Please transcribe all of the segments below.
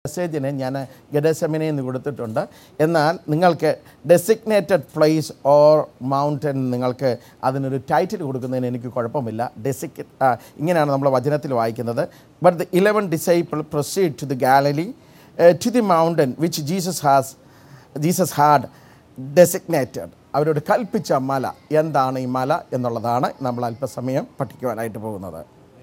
മെസ്സേജിന് ഞാൻ ഗഡസമിനെ എന്ന് കൊടുത്തിട്ടുണ്ട് എന്നാൽ നിങ്ങൾക്ക് ഡെസിഗ്നേറ്റഡ് പ്ലേസ് ഓർ മൗണ്ടൻ നിങ്ങൾക്ക് അതിനൊരു ടൈറ്റിൽ കൊടുക്കുന്നതിന് എനിക്ക് കുഴപ്പമില്ല ഡെസിക് ഇങ്ങനെയാണ് നമ്മൾ വചനത്തിൽ വായിക്കുന്നത് but the eleven disciple proceed to the Galilee to the mountain which Jesus has Jesus had designated അവരോട് കൽപ്പിച്ച മല എന്താണ് ഈ മല എന്നുള്ളതാണ് നമ്മൾ അല്പസമയം പഠിക്കുവാനായിട്ട് പോകുന്നത്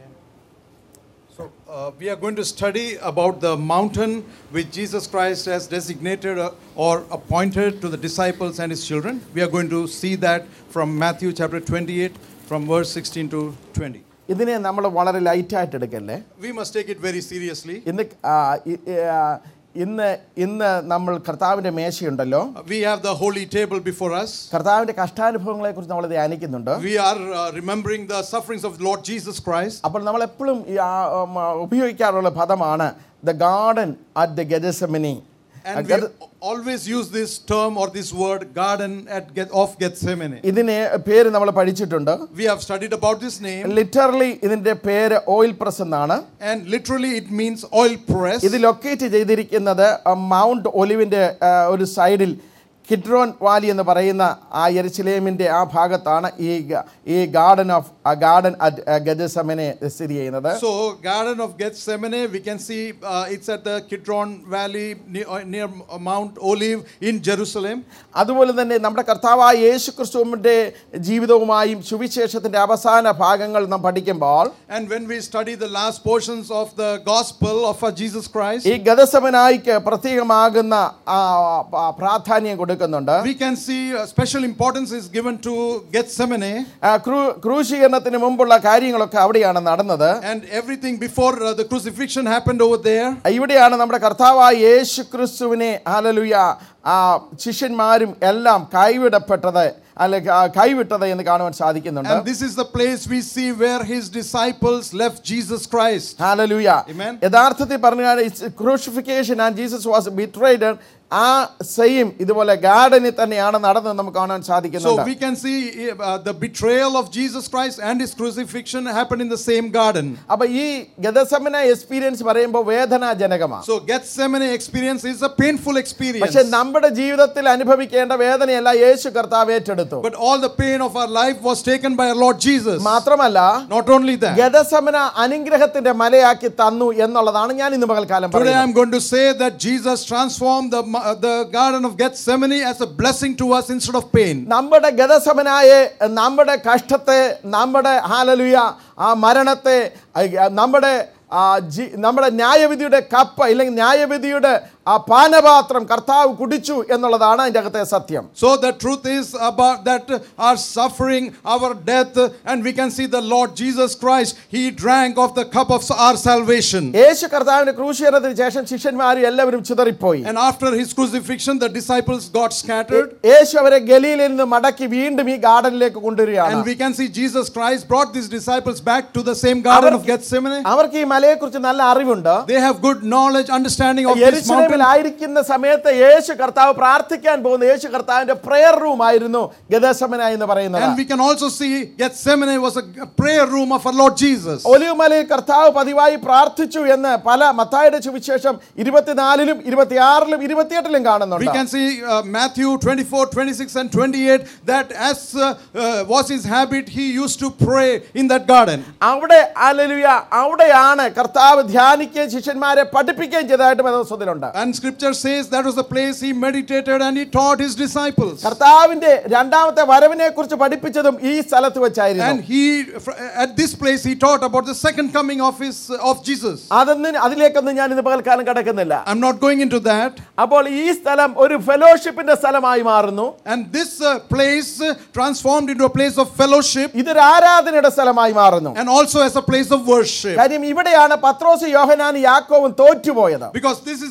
So, uh, we are going to study about the mountain which Jesus Christ has designated uh, or appointed to the disciples and his children. We are going to see that from Matthew chapter 28, from verse 16 to 20. ഇതിനെ നമ്മൾ വളരെ ലൈറ്റായിട്ട് എടുക്കല്ലേ We must take it very seriously. ഇന്ന് ആ, E- ആ, ഇന്ന് ഇന്ന് നമ്മൾ കർത്താവിൻ്റെ മേശയുണ്ടല്ലോ Uh, We have the holy table before us. കർത്താവിൻ്റെ കഷ്ടാനുഭവങ്ങളെക്കുറിച്ച് നമ്മൾ ധ്യാനിക്കുന്നുണ്ട് We are uh, remembering the sufferings of Lord Jesus Christ. അപ്പോൾ നമ്മൾ എപ്പോഴും ഈ ആ, ഉം, ആ, ഉപയോഗിക്കാറുള്ള പദമാണ് the garden at the Gethsemane And we always use this term or this word, garden at Get- of Gethsemane. ഇതിന് പേര് നമ്മൾ പഠിച്ചിട്ടുണ്ട് We have studied about this name, literally ഇതിൻ്റെ പേര് ഓയിൽ പ്രസ് എന്നാണ് and literally it means oil press. ഇത് locate ചെയ്തിരിക്കുന്നത് ആ, മൗണ്ട് ഒലിവിൻ്റെ ആ, ഒരു സൈഡിൽ കിഡ്രോൻ വാലി എന്ന് പറയുന്ന ആ എരിച്ചിലേമിൻ്റെ ആ ഭാഗത്താണ് ഈ ഗ- ഈ garden of garden at Gethsemane സ്ഥിതി ചെയ്യുന്നത് So, Garden of Gethsemane, we can see uh, it's at the Kidron Valley near, uh, near Mount Olive in Jerusalem. അതുപോലെ തന്നെ നമ്മുടെ കർത്താവായ യേശു ക്രിസ്തുവിൻ്റെ ജീവിതവുമായും സുവിശേഷത്തിൻ്റെ അവസാന ഭാഗങ്ങൾ നാം പഠിക്കുമ്പോൾ And when we study the last portions of the Gospel of our Jesus Christ, ഈ ഗതസമനായിക്ക് പ്രത്യേകമാകുന്ന ആ, ആ, പ്രാധാന്യം കൊടുക്കുന്നുണ്ട് we can see uh, special importance is given to Gethsemane, ആ, ക്രൂ- ക്രൂശീകരണത്തിന് മുമ്പുള്ള കാര്യങ്ങളൊക്കെ അവിടെയാണ് നടന്നത് and everything before uh, the crucifixion happened over there. ഇവിടെയാണ് നമ്മുടെ കർത്താവായ യേശു ക്രിസ്തുവിനെ ഹല്ലേലൂയ ആ ശിഷ്യന്മാരും എല്ലാം കൈവിടപ്പെട്ടത് അല്ലെ ആ, കൈവിട്ടത് എന്ന് കാണുവാൻ സാധിക്കുന്നുണ്ട് And this is the place we see where his disciples left Jesus Christ. Hallelujah Amen. യഥാർത്ഥത്തിൽ പറഞ്ഞാൽ crucifixion and Jesus was betrayed ആ സെയിം ഇതുപോലെ ഗാർഡനിൽ തന്നെയാണ് നടന്നത് നമുക്ക് കാണാൻ So സാധിക്കുന്നുണ്ട് we can see uh, the betrayal of Jesus Christ and his crucifixion happened in the same garden. അപ്പൊ ഈ ഗതസമന എക്സ്പീരിയൻസ് പറയുമ്പോൾ വേദനാജനകമാണ് So Gethsemane experience is a painful experience. പക്ഷെ നമ്മുടെ ജീവിതത്തിൽ അനുഭവിക്കേണ്ട വേദനയല്ല യേശു കർത്താവ് ഏറ്റെടുത്തു But all the pain of our life was taken by our Lord Jesus. മാത്രമല്ല Not only that. ഗതസമന അനുഗ്രഹത്തിന്റെ മലയാക്കി തന്നു എന്നുള്ളതാണ് ഞാൻ ഇന്ന് പകൽക്കാലം Today പറയുന്നത് I'm going to say that Jesus transformed the, uh, the Garden of Gethsemane as a blessing to us instead of pain. നമ്മുടെ ഗതസമനായെ നമ്മുടെ കഷ്ടത്തെ നമ്മുടെ ഹാലലുയ ആ മരണത്തെ ആ, നമ്മുടെ ആ, ജി- നമ്മുടെ ന്യായവിധിയുടെ കപ്പ ഇല്ലെങ്കിൽ ന്യായവിധിയുടെ ആ പാനപാത്രം കർത്താവ് കുടിച്ചു എന്നുള്ളതാണ് അതിൻ്റെ അകത്തെ സത്യം So the truth is about that uh, our suffering, our death, uh, and we can see the Lord Jesus Christ, He drank of the cup of our salvation. യേശു കർത്താവിന്റെ ക്രൂശീകരണത്തിന് ശേഷം ശിഷ്യന്മാർ എല്ലാവരും ചിതറിപ്പോയി And after His crucifixion, the disciples got scattered. യേശു അവരെ ഗലീലിൽ നിന്ന് മടക്കി വീണ്ടും ഈ ഗാർഡനിലേക്ക് കൊണ്ടുവരികയാണ് And we can see Jesus Christ brought these disciples back to the same Garden of Gethsemane. അവർക്ക് ഈ മലയെക്കുറിച്ച് നല്ല അറിവുണ്ട് They have good knowledge, understanding of this mountain. യെരുശലേമിലായിരിക്കുന്ന സമയത്ത് യേശു കർത്താവ് പ്രാർത്ഥിക്കാൻ പോകുന്ന യേശു കർത്താവിന്റെ പ്രെയർ റൂം ആയിരുന്നു ഗദസമന എന്ന് പറയുന്നത് And we can also see Gethsemane was a prayer room of our Lord Jesus. ഒലിവുമലയിൽ കർത്താവ് പതിവായി പ്രാർത്ഥിച്ചു എന്ന് പല മത്തായുടെ സുവിശേഷം ഇരുപത്തിനാലിലും ഇരുപത്തിയാറിലും ഇരുപത്തിയെട്ടിലും We കാണുന്നുണ്ട് can see uh, Matthew 24, 26, and 28 that as uh, uh, was his habit, he used to pray in that garden. അവിടെ അലലുയ അവിടെയാണ് കർത്താവ് ധ്യാനിക്കുകയും ശിഷ്യന്മാരെ പഠിപ്പിക്കുകയും ചെയ്തതായിട്ട് വേദപുസ്തകത്തിലുണ്ട് And scripture says that was the place he meditated and he taught his disciples. കർത്താവിന്റെ രണ്ടാമത്തെ വരവിനെ കുറിച്ച് പഠിപ്പിച്ചതും ഈ സ്ഥലത്ത് വെച്ചായിരുന്നു And he, fr- at this place, he taught about the second coming of his of Jesus. അതൊന്നും അതിലേക്കൊന്നും ഞാൻ ഇന്ന് പകൽക്കാലം കിടക്കുന്നില്ല I'm not going into that. അപ്പോൾ ഈ സ്ഥലം ഒരു ഫെലോഷിപ്പിന്റെ സ്ഥലമായി മാറുന്നു And this uh, place uh, transformed into a place of fellowship ഇതൊരു ആരാധനയുടെ സ്ഥലമായി മാറുന്നു and also as a place of worship. കാര്യം ഇവിടെയാണ് പത്രോസ് Yohanan യാക്കോവും തോറ്റുപോയത് Because this is the place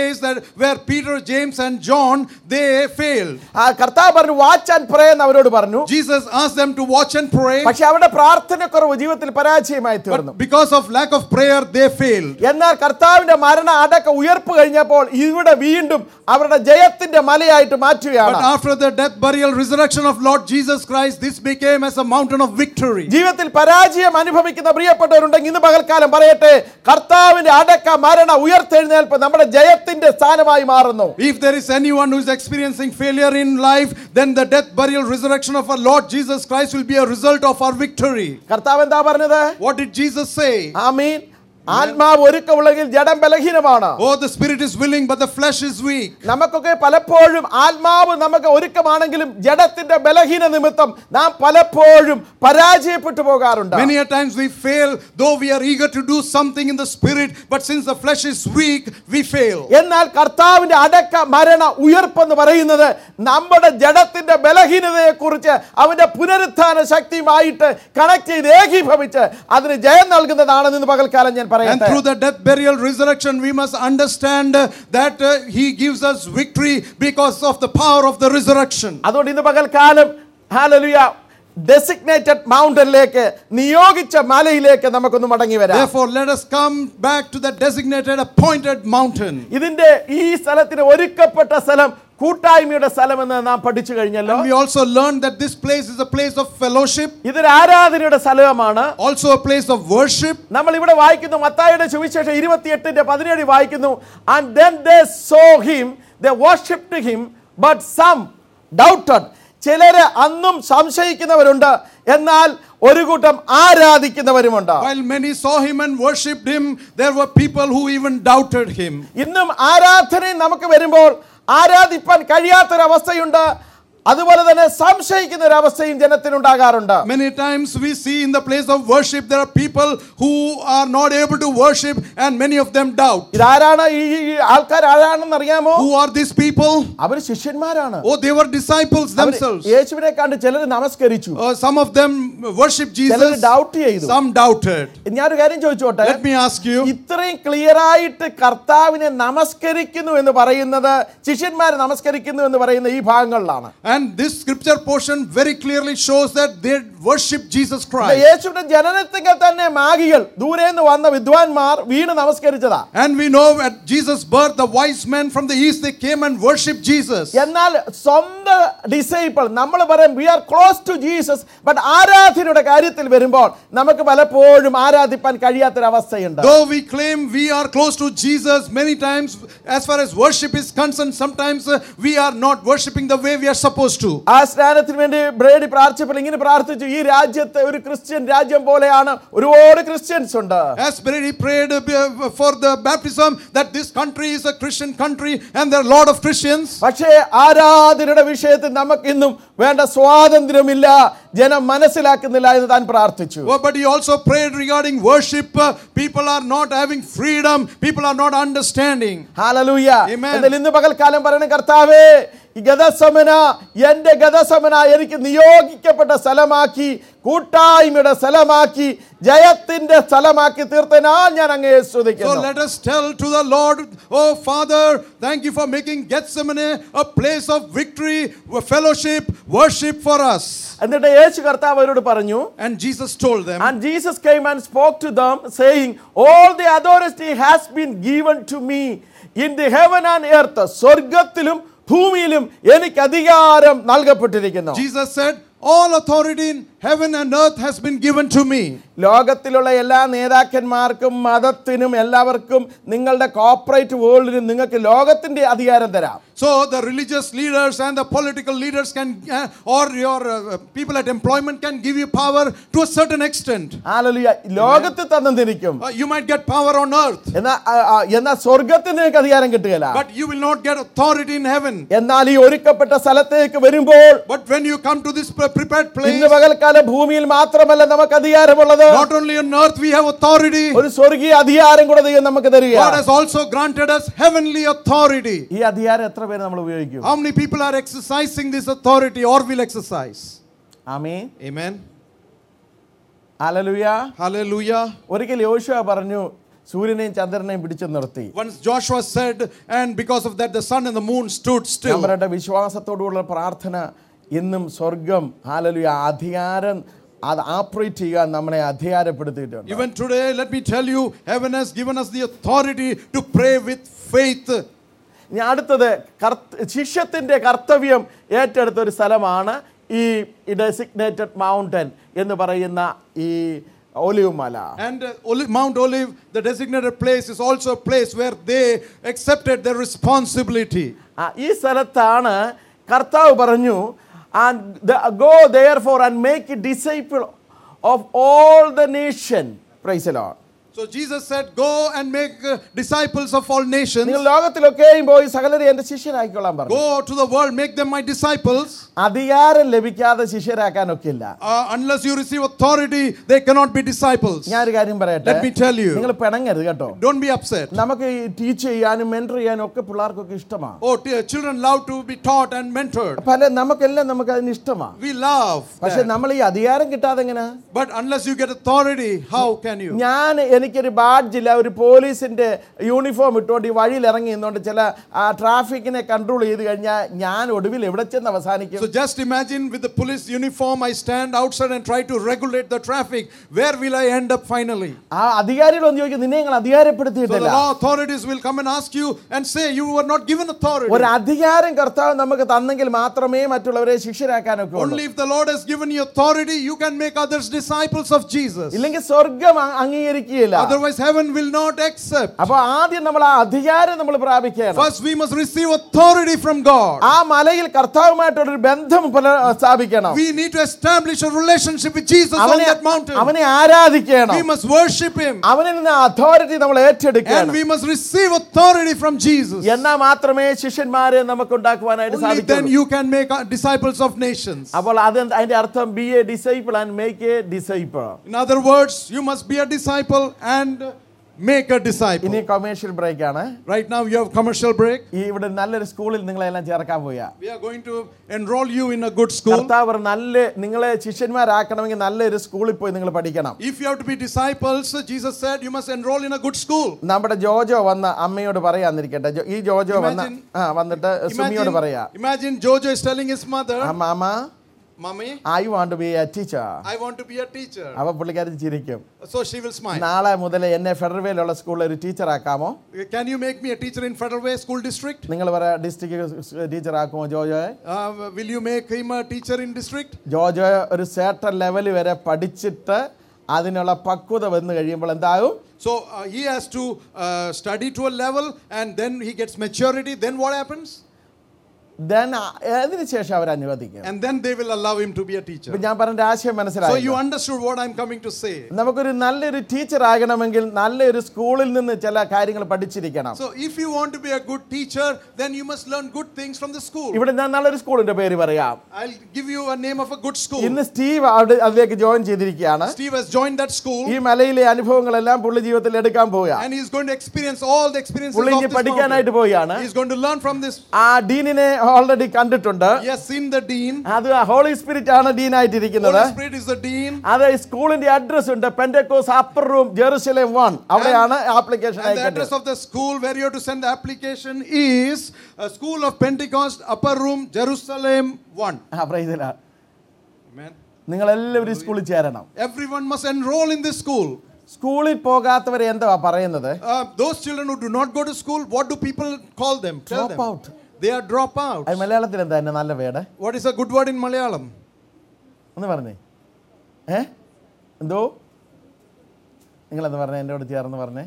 place that where Peter, James, and John they failed. ആ കർത്താവ് പറഞ്ഞു watch and പ്രേ എന്ന് അവരോട് പറഞ്ഞു Jesus asked them to watch and pray, പക്ഷെ അവരുടെ പ്രാർത്ഥനക്കുറവ് ജീവിതത്തിൽ പരാജയമായി തീർന്നു but because of lack of prayer, they failed. എന്നാൽ കർത്താവിന്റെ മരണ അടക്ക ഉയർപ്പ് കഴിഞ്ഞപ്പോൾ ഇവിടെ വീണ്ടും അവരുടെ ജയത്തിന്റെ മലയായിട്ട് മാറ്റുകയാണ് But after the death, burial, resurrection of Lord Jesus Christ, this became as a mountain of victory. ജീവിതത്തിൽ പരാജയം അനുഭവിക്കുന്ന പ്രിയപ്പെട്ടവരുണ്ടെങ്കിൽ ഇന്ന് പകൽക്കാലം പറയട്ടെ കർത്താവിന്റെ അടക്ക മരണ ഉയർത്തെഴുന്നേൽപ്പ് നമ്മുടെ ജയത്തിന്റെ സ്ഥാനമായി മാറുന്നു If there is anyone who is experiencing failure in life, then the death, burial, resurrection of our Lord Jesus Christ will be a result of our victory. കർത്താവ് എന്താ പറഞ്ഞത് What did Jesus say? ആമീൻ ആത്മാവ് ഒരുക്കമുള്ളെങ്കിൽ ജഡം ബലഹീനമാണ് Oh, the spirit is willing, but the flesh is weak. നമുക്കൊക്കെ പലപ്പോഴും ആത്മാവ് നമുക്ക് ഒരുക്കമാണെങ്കിലും ജഡത്തിന്റെ ബലഹീന നിമിത്തം നാം പലപ്പോഴും പരാജയപ്പെട്ടു പോകാറുണ്ട് Many a times we fail, though we are eager to do something in the spirit, but since the flesh is weak, we fail. എന്നാൽ കർത്താവിന്റെ അടക്ക മരണ ഉയർപ്പെന്ന് പറയുന്നത് നമ്മുടെ ജഡത്തിന്റെ ബലഹീനതയെ കുറിച്ച് അവന്റെ പുനരുത്ഥാന ശക്തിയുമായിട്ട് കണക്ട് ചെയ്ത് ഏകീഭവിച്ച് അതിന് ജയം നൽകുന്നതാണെന്ന് ഇന്ന് പകൽക്കാലം ഞാൻ And പറയട്ടെ through the death, burial, resurrection, we must understand uh, that uh, He gives us victory because of the power of the resurrection. അതുകൊണ്ട് ഇന്ന് പകൽക്കാലം ഹാലലുയ ഡെസിഗ്നേറ്റഡ് മൗണ്ടനിലേക്ക് നിയോഗിച്ച മലയിലേക്ക് നമുക്കൊന്ന് മടങ്ങി വരാം Therefore, let us come back to the designated, appointed mountain. ഇതിന്റെ ഈ സ്ഥലത്തിന് ഒരുക്കപ്പെട്ട സ്ഥലം കൂട്ടായ്മയുടെ സ്ഥലമെന്ന് നാം പഠിച്ചു കഴിഞ്ഞല്ലോ And we also learned that this place is a place of fellowship, ഇതൊരു ആരാധനയുടെ സ്ഥലമാണ് also a place of worship. നമ്മൾ ഇവിടെ വായിക്കുന്നു മത്തായിയുടെ സുവിശേഷം ഇരുപത്തിയെട്ടിന്റെ പതിനേഴ് വായിക്കുന്നു and then they saw him they worshipped him but some doubted ചിലര് അന്നും സംശയിക്കുന്നവരുണ്ട് എന്നാൽ ഒരു കൂട്ടം ആരാധിക്കുന്നവരുമുണ്ട് While many saw him and worshipped him, there were people who even doubted him. ഇന്നും ആരാധനയും നമുക്ക് വരുമ്പോൾ ആരാധിപ്പാൻ കഴിയാത്തൊരവസ്ഥയുണ്ട് അതുപോലെ തന്നെ സംശയിക്കുന്ന ഒരു അവസ്ഥയും ജനത്തിനുണ്ടാകാറുണ്ട് Many times we see in the place of worship, there are people who are not able to worship, and many of them doubt. ഇതാരാണ് ഈ ഈ ആൾക്കാർ ആരാണെന്ന് അറിയാമോ Who are these people? Our ശിഷ്യന്മാരാണ് Oh, they were disciples അവര് themselves. യേശുവിനെ കണ്ട് ചിലർ നമസ്കരിച്ചു Uh, some of them worship ചിലർ Jesus, ഡൗട്ട് ചെയ്തു some doubted. ഞാനൊരു കാര്യം ചോദിച്ചോട്ടെ Let me ask you ഇത്രയും ക്ലിയർ ആയിട്ട് കർത്താവിനെ നമസ്കരിക്കുന്നു എന്ന് പറയുന്നത് ശിഷ്യന്മാർ നമസ്കരിക്കുന്നു എന്ന് പറയുന്ന ഈ ഭാഗങ്ങളിലാണ് And this scripture portion very clearly shows that they worship Jesus Christ. യേശുവിന്റെ ജനനത്തിങ്കൽ തന്നെ മാഗികൾ ദൂരെ നിന്ന് വന്ന വിദ്വാൻമാർ വീണ് നമസ്കരിച്ചതാ And we know at Jesus' birth, the wise men from the east they came and worshipped Jesus. എന്നാൽ സ്വന്തം ഡിസൈപ്പിൾ നമ്മൾ പറയും we are close to Jesus but ആരാധനയുടെ കാര്യത്തിൽ വരുമ്പോൾ നമുക്ക് പലപ്പോഴും ആരാധിപ്പാൻ കഴിയാത്തൊരവസ്ഥയുണ്ട് Though we claim we are close to Jesus, many times, as far as worship is concerned, sometimes uh, we are not worshiping the way we are supposed to. ആ സ്നാനത്തിന് വേണ്ടി ബ്രേഡി പ്രാർത്ഥിച്ചപ്പോൾ ഇങ്ങനെ പ്രാർത്ഥിച്ചു ഈ രാജ്യത്തെ ഒരു ക്രിസ്ത്യൻ രാജ്യം പോലെയാണ് ഒരുപാട് ക്രിസ്ത്യൻസ് ഉണ്ട് As Brady prayed uh, be- for the baptism, that this country is a Christian country and there are a lot of Christians. പക്ഷേ ആരാധനയുടെ വിഷയത്തിൽ നമുക്കിന്നും വേണ്ട സ്വാതന്ത്ര്യമില്ല ജനം മനസ്സിലാക്കുന്നില്ല എന്ന് താൻ പ്രാർത്ഥിച്ചു Oh, but he also prayed regarding worship. uh, people are not having freedom, people are not understanding. Hallelujah Amen. എന്നാൽ ഇന്ന് പകൽക്കാലം പറയണ കർത്താവേ ഈ ഗതസമന എന്റെ ഗതസമന എനിക്ക് നിയോഗിക്കപ്പെട്ട സ്ഥലമാക്കി കൂട്ടായ്മയുടെ സ്ഥലമാക്കി ജയത്തിന്റെ സ്ഥലമാക്കി തീർത്തനാൽ ഞാൻ അങ്ങേ So സ്തുതിക്കുന്നു let us tell to the Lord, Oh Father, thank you for making Gethsemane a place of victory, fellowship, worship for us. എന്നിട്ട് യേശു കർത്താവ് അവരോട് പറഞ്ഞു And Jesus told them, And Jesus came and spoke to them, saying, All the authority has been given to me in the heaven and earth. സ്വർഗത്തിലും ഭൂമിയിലും എനിക്ക് അധികാരം നൽകപ്പെട്ടിരിക്കുന്നു Jesus said, All authority in heaven and earth has been given to me. ലോകത്തിലുള്ള എല്ലാ നേതാക്കന്മാർക്കും മതത്തിനും എല്ലാവർക്കും നിങ്ങളുടെ cooperate വേൾഡിനും നിങ്ങൾക്ക് ലോകത്തിന്റെ അധികാരം തരാം So the religious leaders and the political leaders can, uh, or your uh, people at employment can give you power to a certain extent. Hallelujah ലോകത്തിൽ തന്നിരിക്കും Uh, you might get power on earth, എന്നാ ആ, ആ, എന്നാൽ സ്വർഗത്തിൽ നിങ്ങൾക്ക് അധികാരം കിട്ടുകയില്ല but you will not get authority in heaven. എന്നാൽ ഈ ഒരുക്കപ്പെട്ട സ്ഥലത്തേക്ക് വരുമ്പോൾ But when you come to this pre- prepared place, ഇന്ന് പകൽക്കാലം ഭൂമിയിൽ മാത്രമല്ല നമുക്ക് അധികാരമുള്ളത് not only on earth we have authority, ഒരു സ്വർഗീയ അധികാരം കൂടെ ദൈവം നമുക്ക് God തരിക has also granted us heavenly authority. ഈ അധികാരം എത്ര പേര് നമ്മൾ ഉപയോഗിക്കും How many people are exercising this authority or will exercise? ആമീൻ Amen. അലലുയ Hallelujah. ഒരിക്കൽ യോശുവ പറഞ്ഞു സൂര്യനെയും ചന്ദ്രനെയും പിടിച്ചു നിർത്തി Once Joshua said, and because of that, the sun and the moon stood ഞാൻ still. പറയട്ടെ വിശ്വാസത്തോടുള്ള പ്രാർത്ഥന ഇന്നും സ്വർഗം ഹാലലുയ അധികാരം അത് ഓപ്പറേറ്റ് ചെയ്യാൻ നമ്മളെ അധികാരപ്പെടുത്തിയിട്ടുണ്ട് Even today, let me tell you, heaven has given us the authority to pray with faith. ഇനി അടുത്തത് കർത്ത ശിഷ്യത്തിൻ്റെ കർത്തവ്യം ഏറ്റെടുത്ത ഒരു സ്ഥലമാണ് ഈ ഡെസിഗ്നേറ്റഡ് മൗണ്ടൻ എന്ന് പറയുന്ന ഈ ഒലിവ് മല And uh, Oli- Mount Olive, the designated place, is also a place where they accepted their responsibility. ആ, ഈ സ്ഥലത്താണ് കർത്താവ് പറഞ്ഞു go therefore and make disciple of all the nation praise lord So Jesus said, Go and make uh, disciples of all nations. നിങ്ങൾ ലോകത്തിലൊക്കെയും പോയി സകലരെ എൻ്റെ ശിഷ്യരാക്കിക്കൊള്ളാൻ പറഞ്ഞു Go to the world, make them my disciples. അധികാരം ലഭിക്കാതെ ശിഷ്യരാക്കാൻ ഒക്കില്ല Uh, unless you receive authority, they cannot be disciples. ഞാനൊരു കാര്യം പറയട്ടെ Let me tell you. നിങ്ങൾ പിണങ്ങരുത് കേട്ടോ Don't be upset. നമുക്ക് ഈ ടീച്ച് ചെയ്യാനും മെൻറ്റർ ചെയ്യാനും ഒക്കെ പിള്ളേർക്കൊക്കെ ഇഷ്ടമാണ് Oh, t- children love to be taught and mentored. പല നമുക്കെല്ലാം നമുക്ക് അതിന് ഇഷ്ടമാണ് We love. പക്ഷെ that. നമ്മൾ ഈ അധികാരം കിട്ടാതെ എങ്ങനെ But unless you get authority, how can you? ഞാൻ എനിക്കൊരു ബാഡ്ജില്ല ഒരു പോലീസിന്റെ യൂണിഫോം ഇട്ടുകൊണ്ട് ഈ വഴിയിൽ ഇറങ്ങി നിന്നുകൊണ്ട് ചില ആ ട്രാഫിക്കിനെ കൺട്രോൾ ചെയ്ത് കഴിഞ്ഞാൽ ഞാൻ ഒടുവിൽ എവിടെ ചെന്ന് അവസാനിക്കും So just imagine with the police uniform, I stand outside and try to regulate the traffic. Where will I end up finally? ആ അധികാരികളൊന്നും ചോദിക്കും നിന്നെ ഞങ്ങൾ So the അധികാരപ്പെടുത്തിയിട്ടില്ല law authorities will come and ask you and say you were not given authority. ഒരു അധികാരം കർത്താവ് നമുക്ക് തന്നെങ്കിൽ മാത്രമേ മറ്റുള്ളവരെ ശിഷ്യരാക്കാനൊക്കെ ഉള്ളൂ Only if the Lord has given you authority, you can make others disciples of Jesus. ഇല്ലെങ്കിൽ സ്വർഗം അ- അംഗീകരിക്കുകയില്ല Otherwise, heaven will not accept. അപ്പൊ ആദ്യം നമ്മൾ ആ അധികാരം നമ്മൾ പ്രാപിക്കണം First, we must receive authority from God. ആ മലയിൽ കർത്താവുമായിട്ടൊരു ബന്ധം പുല- സ്ഥാപിക്കണം We need to establish a relationship with Jesus on അവനെ that mountain. അവനെ ആരാധിക്കണം We must worship Him. അവനിൽ നിന്ന് അതോറിറ്റി നമ്മൾ And ഏറ്റെടുക്കണം we must receive authority from Jesus. എന്നാൽ മാത്രമേ ശിഷ്യന്മാരെ നമുക്ക് ഉണ്ടാക്കുവാനായിട്ട് Only then സാധിക്കൂ you can make uh, disciples of nations. അപ്പോൾ അത് അതിന്റെ അർത്ഥം be a disciple and make a disciple In other words, you must be a disciple and make a disciple. ഇനി കൊമേഴ്ഷ്യൽ ബ്രേക്ക് ആണ് Right now, you have commercial break. ഈ ഇവിടെ നല്ലൊരു സ്കൂളിൽ നിങ്ങളെല്ലാം ചേർക്കാൻ പോയാ We are going to enroll you in a good school. കർത്താവ് പറഞ്ഞു, നല്ല നിങ്ങളെ ശിഷ്യന്മാരാക്കണമെങ്കിൽ നല്ലൊരു സ്കൂളിൽ പോയി നിങ്ങൾ പഠിക്കണം If you have to be disciples, Jesus said you must enroll in a good school. നമ്മുടെ ജോജോ വന്ന് അമ്മയോട് പറയാന്നിരിക്കട്ടെ ജോ- ഈ ജോജോ വന്ന് Imagine- ആ വന്നിട്ട് സുമിയോട് പറയാ Imagine, imagine Jojo is telling his mother, ആ mama Mommy, I want be a teacher I want to be a teacher. അപ്പൊ പുള്ളിക്കാരി ചിരിക്കും So she will smile. നാളെ മുതൽ എന്നെ ഫെഡറൽവേയിലുള്ള സ്കൂളിൽ ഒരു ടീച്ചർ ആക്കാമോ Can you make me a teacher in Federal Way School District? നിങ്ങൾ പറയാ ഡിസ്ട്രിക്ട് ടീച്ചർ ആക്കുമോ ജോജോയെ Uh, will you make him a teacher in district? Jojo ഒരു സേട്ടർ ലെവൽ വരെ പഠിച്ചിട്ട് അതിനുള്ള പക്വത വന്നു കഴിയുമ്പോൾ എന്താകും So uh, he has to uh, study to a level and then he gets maturity. Then what happens? Then അതിന് ശേഷം അവർ അനുവദിക്കും And then they will allow him to be a teacher. ഇപ്പൊ ഞാൻ പറഞ്ഞ ആശയം So മനസ്സിലായി you understood what I'm coming to say. നമുക്കൊരു നല്ലൊരു ടീച്ചർ ആകണമെങ്കിൽ നല്ലൊരു സ്കൂളിൽ നിന്ന് ചില കാര്യങ്ങൾ പഠിച്ചിരിക്കണം So if you want to be a good teacher, then you must learn good things from the school. ഇവിടെ ഞാൻ നല്ലൊരു സ്കൂളിന്റെ പേര് പറയാം I'll give you a name of a good school. ഇന്ന് സ്റ്റീവ് അവിടെ അതിലേക്ക് ജോയിൻ ചെയ്തിരിക്കുകയാണ് Steve has joined that school ഈ മലയിലെ അനുഭവങ്ങളെല്ലാം പുള്ളി ജീവിതത്തിൽ എടുക്കാൻ പോവുക and he's going to experience all the experiences പുള്ളി of ഇനി this പഠിക്കാനായിട്ട് mountain. പോവുകയാണ് He's going to learn from this. ആ ഡീനിനെ ഓൾറെഡി കണ്ടിട്ടുണ്ട് He has seen the dean. അത് ഹോളി സ്പിരിറ്റ് ആണ് dean ആയിട്ടിരിക്കുന്നത് Holy Spirit is the dean. അത് സ്കൂളിന്റെ അഡ്രസ് ഉണ്ട് Pentecost upper room Jerusalem one അവിടെയാണ് ആപ്ലിക്കേഷൻ And the അയക്കേണ്ടത് address of the school where you have to send the application is a School of Pentecost, Upper Room, Jerusalem 1. ആ പ്രൈസില Amen. നിങ്ങൾ എല്ലാവരും സ്കൂളിൽ ചേരണം Everyone must enroll in this school. സ്കൂളിൽ പോകാത്തവരെ എന്താ പറയുന്നത് Uh, those children who do not go to school, what do people call them? Tell Drop them. out. They are dropouts. അത് മലയാളത്തിൽ എന്താ എന്നെ നല്ല വേട് What is a good word in Malayalam? ഒന്ന് പറഞ്ഞേ ഏ എന്തോ നിങ്ങളെന്ന് പറഞ്ഞേ എൻ്റെ കൂടെ ചേർന്ന് പറഞ്ഞേ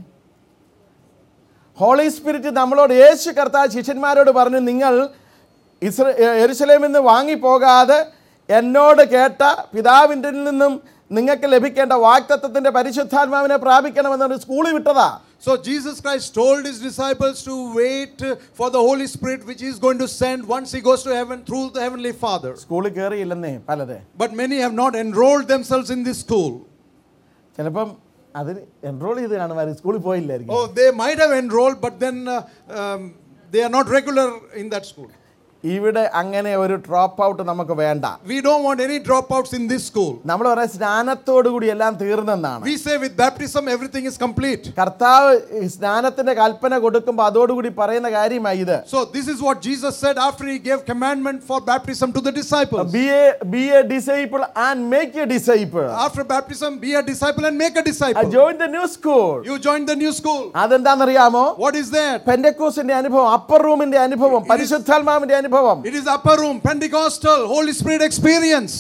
ഹോളി സ്പിരിറ്റ് നമ്മളോട് യേശു കർത്താവ് ശിഷ്യന്മാരോട് പറഞ്ഞു നിങ്ങൾ ഇസ്ര എരുസലേമിൽ നിന്ന് വാങ്ങിപ്പോകാതെ എന്നോട് കേട്ട പിതാവിൻ്റെ നിന്നും നിങ്ങൾക്ക് ലഭിക്കേണ്ട വാക്തത്വത്തിൻ്റെ പരിശുദ്ധാത്മാവിനെ പ്രാപിക്കണമെന്നൊരു സ്കൂളിൽ വിട്ടതാ So Jesus Christ told his disciples to wait uh, for the Holy Spirit, which he is going to send once he goes to heaven through the Heavenly Father. സ്കൂളിൽ കയറിയില്ലെന്നേ പലരെ But many have not enrolled themselves in this school. ചിലപ്പം അതിന് enrol ചെയ്ത് കാണുമായിരുന്നു സ്കൂളിൽ പോയില്ലായിരിക്കും Oh, they might have enrolled, but then uh, um, they are not regular in that school. ഇവിടെ അങ്ങനെ ഒരു ഡ്രോപ്പ് ഔട്ട് നമുക്ക് വേണ്ട We don't want any dropouts in this school. നമ്മൾ പറയാം സ്നാനത്തോടു കൂടി എല്ലാം തീർന്നെന്നാണ് We say with baptism everything is complete. കർത്താവ് ഈ സ്നാനത്തിന്റെ കൽപ്പന കൊടുക്കുമ്പോൾ അതോടുകൂടി പറയുന്ന കാര്യമായി ഇത് So this is what Jesus said after he gave commandment for baptism to the disciples. Be a be a disciple and make a disciple After baptism, be a disciple and make a disciple. Join the new school You join the new school. അതെന്താണെന്നറിയാമോ What is that? പെൻഡക്കൂസിന്റെ അനുഭവം upper റൂമിന്റെ അനുഭവം പരിശുദ്ധാത്മാവിന്റെ അനുഭവം It is upper room, Pentecostal, Holy Spirit experience.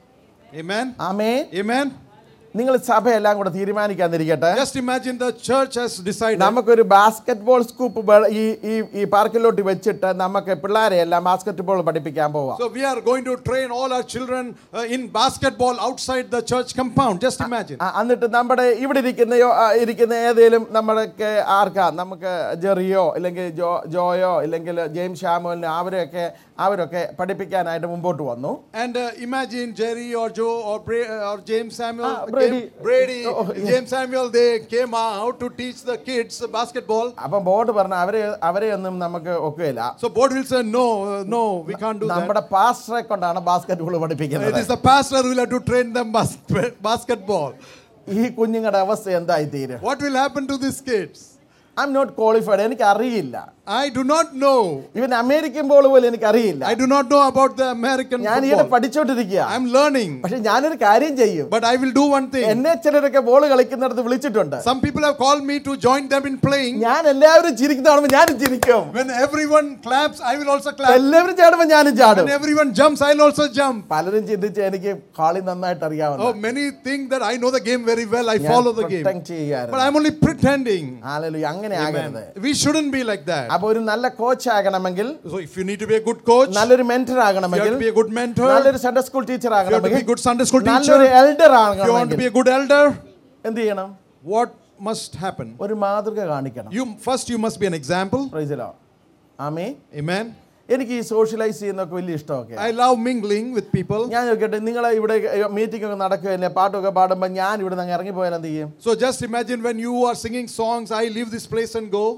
Amen. ആമേ Amen. നിങ്ങൾ സഭയെല്ലാം കൂടെ തീരുമാനിക്കാന്നിരിക്കട്ടെ Just imagine the church has decided. നമുക്കൊരു ബാസ്കറ്റ് ബോൾ സ്കൂപ്പ് ബ- ഈ ഈ ഈ പാർക്കിലോട്ട് വെച്ചിട്ട് നമുക്ക് പിള്ളേരെ എല്ലാം ബാസ്കറ്റ് ബോൾ പഠിപ്പിക്കാൻ പോവാം So we are going to train all our children uh, in basketball outside the church compound. Just imagine. ആ, എന്നിട്ട് നമ്മുടെ ഇവിടെ ഇരിക്കുന്ന യോ- ആ, ഇരിക്കുന്ന ഏതെങ്കിലും നമ്മളൊക്കെ ആർക്കാ നമുക്ക് ജെറിയോ ഇല്ലെങ്കിൽ ജോ ജോയോ ഇല്ലെങ്കിൽ ജെയിംസ് ഷാമുലിന് അവരെയൊക്കെ അവരൊക്കെ പഠിപ്പിക്കാനായിട്ട് മുമ്പോട്ട് വന്നു And uh, imagine Jerry or Joe or, Bra- uh, or James Samuel, Ah, came- Brady. Brady, Oh, yeah. James Samuel, they came out to teach the kids uh, basketball. അപ്പം board പറഞ്ഞ അവരെ അവരെ ഒന്നും നമുക്ക് ഒക്കുകയില്ല So board will say, no, uh, no, we can't do that. നമ്മുടെ പാസ്റ്ററെ കൊണ്ടാണ് basketball It പഠിപ്പിക്കുന്നത് is the pastor who will have to train them bas- basketball. ഈ കുഞ്ഞുങ്ങളുടെ അവസ്ഥ എന്തായി തീരും What will happen to these kids? I am not qualified എനിക്ക് അറിയില്ല I do not know. ഇവൻ അമേരിക്കൻ ബോൾ പോലും എനിക്ക് അറിയില്ല I do not know about the American ഞാൻ ഈയിടെ football. പഠിച്ചോണ്ടിരിക്കുക I'm learning. പക്ഷെ ഞാനൊരു കാര്യം ചെയ്യും But I will do one thing. എന്നെ ചിലരൊക്കെ ബോൾ കളിക്കുന്നിടത്ത് വിളിച്ചിട്ടുണ്ട് Some people have called me to join them in playing. ഞാൻ എല്ലാവരും ചിരിക്കുന്ന കാണുമ്പോൾ ഞാനും ചിരിക്കും When everyone claps, I will also clap. എല്ലാവരും ചാടുമ്പോൾ ഞാനും ചാടും When everyone jumps, I'll also jump. പലരും ചിന്തിച്ച് എനിക്ക് കളി നന്നായിട്ട് അറിയാവുന്ന Oh, many think that I know the game very well. I follow the game. Protect ചെയ്യാറുണ്ട് But I'm only pretending. ആലലു അങ്ങനെ ആകരുത് We shouldn't be like that. അപ്പൊ ഒരു നല്ല കോച്ച് ആകണമെങ്കിൽ So if you need to be a good coach, you നല്ലൊരു mentor have ആകണമെങ്കിൽ to be a good mentor. You നല്ലൊരു Sunday school teacher have to be a ആകണമെങ്കിൽ good Sunday school teacher. നല്ലൊരു elder If you want to ആകണമെങ്കിൽ be a good elder, എന്ത് ചെയ്യണം what must happen? ഒരു മാതൃക കാണിക്കണം You first you must be an example. പ്രൈസിലോ ആമേ Amen. എനിക്ക് ഈ സോഷ്യലൈസ് ചെയ്യുന്നൊക്കെ വലിയ ഇഷ്ടമൊക്കെ I love mingling with people. ഞാൻ ചോദിക്കട്ടെ നിങ്ങൾ ഇവിടെ മീറ്റിംഗ് ഒക്കെ നടക്കുകയല്ലേ പാട്ടൊക്കെ പാടുമ്പോൾ ഞാൻ ഇവിടെ നിന്ന് ഇറങ്ങിപ്പോയാൽ എന്ത് ചെയ്യും So just imagine when you are singing songs, I leave this place and go.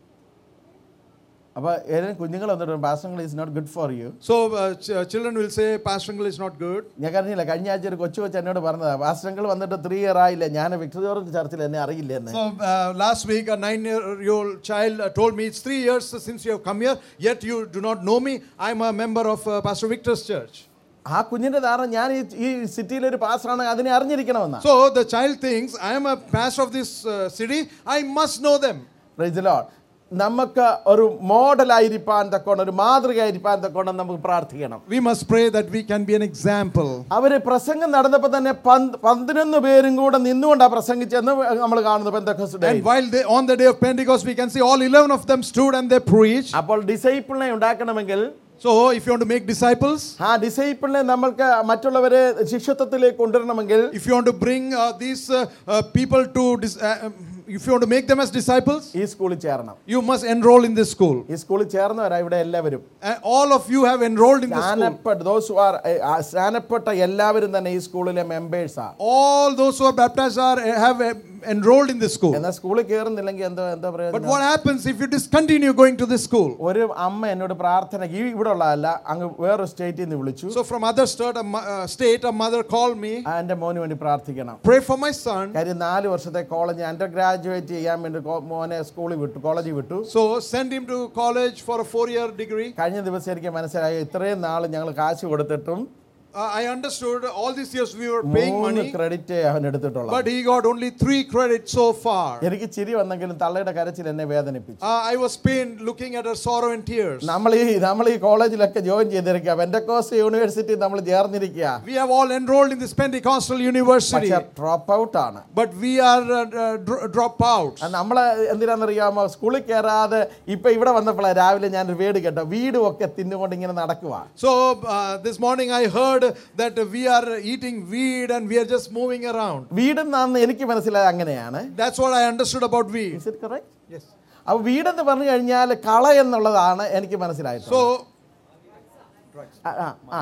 അപ്പോൾ ഏതെങ്കിലും കുഞ്ഞുങ്ങൾ വന്നിട്ട് പാസ്റ്റങ്ങൾ is not good for you So uh, ch- children will say, Pastor Uncle is not good. ഞാൻ അറിഞ്ഞില്ല കഴിഞ്ഞ ആഴ്ച ഒരു കൊച്ചു കൊച്ചു എന്നോട് പറഞ്ഞതാ പാസ്റ്റങ്ങൾ വന്നിട്ട് ത്രീ ഇയർ ആയില്ല ഞാൻ വിക്ടർ ജോർജ് ചർച്ചിൽ എന്നെ അറിയില്ല എന്ന് So uh, last week, a nine-year-old child uh, told me, it's three years since you have come here, yet you do not know me. I'm a member of uh, Pastor Victor's church. ആ കുഞ്ഞിന്റെ ധാരണ ഞാൻ ഈ ഈ സിറ്റിയിലെ ഒരു പാസ്റ്ററാണ് അതിനെ അറിഞ്ഞിരിക്കണമെന്നാ So the child thinks, I am a pastor of this uh, city, I must know them. Praise lord നമുക്ക് ഒരു മോഡലായിരിക്കാൻ തക്കോണം ഒരു മാതൃകയായിരിക്കാൻ തക്കോണം നമുക്ക് പ്രാർത്ഥിക്കണം We must pray that we can be an example. അവര് പ്രസംഗം നടന്നപ്പോൾ തന്നെ പന്ത് പതിനൊന്ന് പേരും കൂടെ നിന്നുകൊണ്ടാണ് പ്രസംഗിച്ചെന്ന് നമ്മൾ കാണുന്നു Pentecost day And while they, on the day of Pentecost, we can see all 11 of them stood and they preached. അപ്പോൾ ഡിസൈപ്പിളിനെ ഉണ്ടാക്കണമെങ്കിൽ So if you want to make disciples, ആ ഡിസൈപ്പിളിനെ നമ്മൾക്ക് മറ്റുള്ളവരെ ശിഷ്യത്വത്തിലേക്ക് കൊണ്ടുവരണമെങ്കിൽ if you want to bring uh, these uh, uh, people to, dis- uh, um, if you want to make them as disciples, ഈ സ്കൂളിൽ ചേരണം you must enroll in this school. ഈ സ്കൂളിൽ ചേർന്നവരാ ഇവിടെ എല്ലാവരും And all of you have enrolled in this school. സ്നാനപ്പെട്ട those are സ്നാനപ്പെട്ട എല്ലാവരും തന്നെ ഈ സ്കൂളിലെ മെമ്പേഴ്സാ All those who are baptized are have uh, enrolled in this school. എന്നാൽ സ്കൂളിൽ കയറുന്നില്ലെങ്കിൽ എന്തോ എന്താ But പറയുക what happens if you discontinue going to this school? ഒരു അമ്മ എന്നോട് പ്രാർത്ഥന ഈ ഇവിടെ ഉള്ളതല്ല അങ്ങ് വേറൊരു സ്റ്റേറ്റിൽ നിന്ന് വിളിച്ചു So from other state, a, mo- uh, state, a mother called me, ആ, എൻ്റെ മോന് വേണ്ടി പ്രാർത്ഥിക്കണം pray for my son. കാര്യം നാല് വർഷത്തെ കോളേജ് അണ്ടർ ഗ്രാജുവേറ്റ് ചെയ്യാൻ വേണ്ടി കോ- മോനെ സ്കൂളിൽ വിട്ടു കോളേജിൽ വിട്ടു So send him to college for a four-year degree. കഴിഞ്ഞ ദിവസം എനിക്ക് മനസ്സിലായി ഇത്രയും നാൾ ഞങ്ങൾ കാശ് കൊടുത്തിട്ടും Uh, I understood all these years we were paying മൂന്ന് money, ക്രെഡിറ്റ് അവൻ എടുത്തിട്ടുള്ളത് but he got only three credits so far. എനിക്ക് ചിരി വന്നെങ്കിലും തള്ളയുടെ കരച്ചിൽ എന്നെ വേദനിപ്പിച്ചു Uh, I was pained looking at her sorrow and tears. നമ്മൾ ഈ നമ്മൾ ഈ കോളേജിലൊക്കെ ജോയിൻ ചെയ്തിരിക്കുക വെൻഡക്കോസ് യൂണിവേഴ്സിറ്റി നമ്മൾ ചേർന്നിരിക്കുക We have all enrolled in this Pentecostal university, പക്ഷെ ഡ്രോപ്പ് ഔട്ട് ആണ് but we are uh, uh, dro- dropouts. നമ്മൾ എന്തിനാണെന്നറിയാമോ സ്കൂളിൽ കയറാതെ ഇപ്പൊ ഇവിടെ വന്നപ്പോഴാണ് രാവിലെ ഞാൻ ഒരു വീട് കേട്ടോ വീടും ഒക്കെ തിന്നുകൊണ്ട് ഇങ്ങനെ നടക്കുക So uh, this morning I heard that we are eating weed and we are just moving around. വീടെന്നാന്ന് എനിക്ക് മനസ്സിലായത് അങ്ങനെയാണ് That's what I understood about weed. Is it correct? Yes. അപ്പോൾ വീടെന്ന് പറഞ്ഞു കഴിഞ്ഞാൽ കള എന്നുള്ളതാണ് എനിക്ക് മനസ്സിലായത് So ആ, ആ, ആ.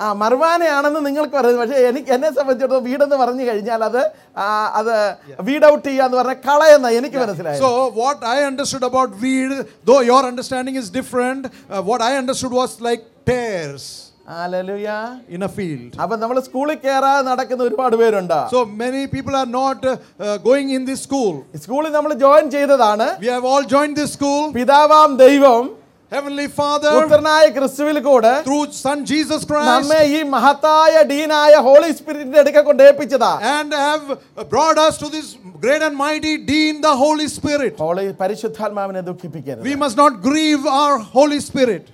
ആ മർവാനയാണെന്ന് നിങ്ങൾക്ക് പറയുന്നത് പക്ഷേ എനിക്ക് എന്നെ സംബന്ധിച്ചിടത്തോളം വീടെന്ന് പറഞ്ഞു കഴിഞ്ഞാൽ അത് ആ, അത് വീഡ് ഔട്ട് ചെയ്യുക എന്ന് പറഞ്ഞാൽ കളയെന്ന എനിക്ക് മനസ്സിലായി So, what I understood about weed, though your understanding is different, uh, what I understood was like tares ഹല്ലേലൂയ in a field. അപ്പൊ നമ്മൾ സ്കൂളിൽ കയറാതെ നടക്കുന്ന ഒരുപാട് പേരുണ്ട് So, many people are not uh, uh, going in this school. സ്കൂളിൽ നമ്മൾ ജോയിൻ ചെയ്തതാണ് We have all joined this school. പിതാവാം ദൈവം Heavenly Father, പുത്രനായ ക്രിസ്തുവിൽ കൂടെ through Son Jesus Christ, നമ്മെ ഈ മഹത്തായ ഡീനായ ഹോളി സ്പിരിറ്റിന്റെ അടുക്ക കൊണ്ട് ഏൽപ്പിച്ചതാ and have brought us to this great and mighty Dean, the Holy Spirit. Holy പരിശുദ്ധാത്മാവിനെ ദുഃഖിപ്പിക്കരുത് We must not grieve our Holy Spirit.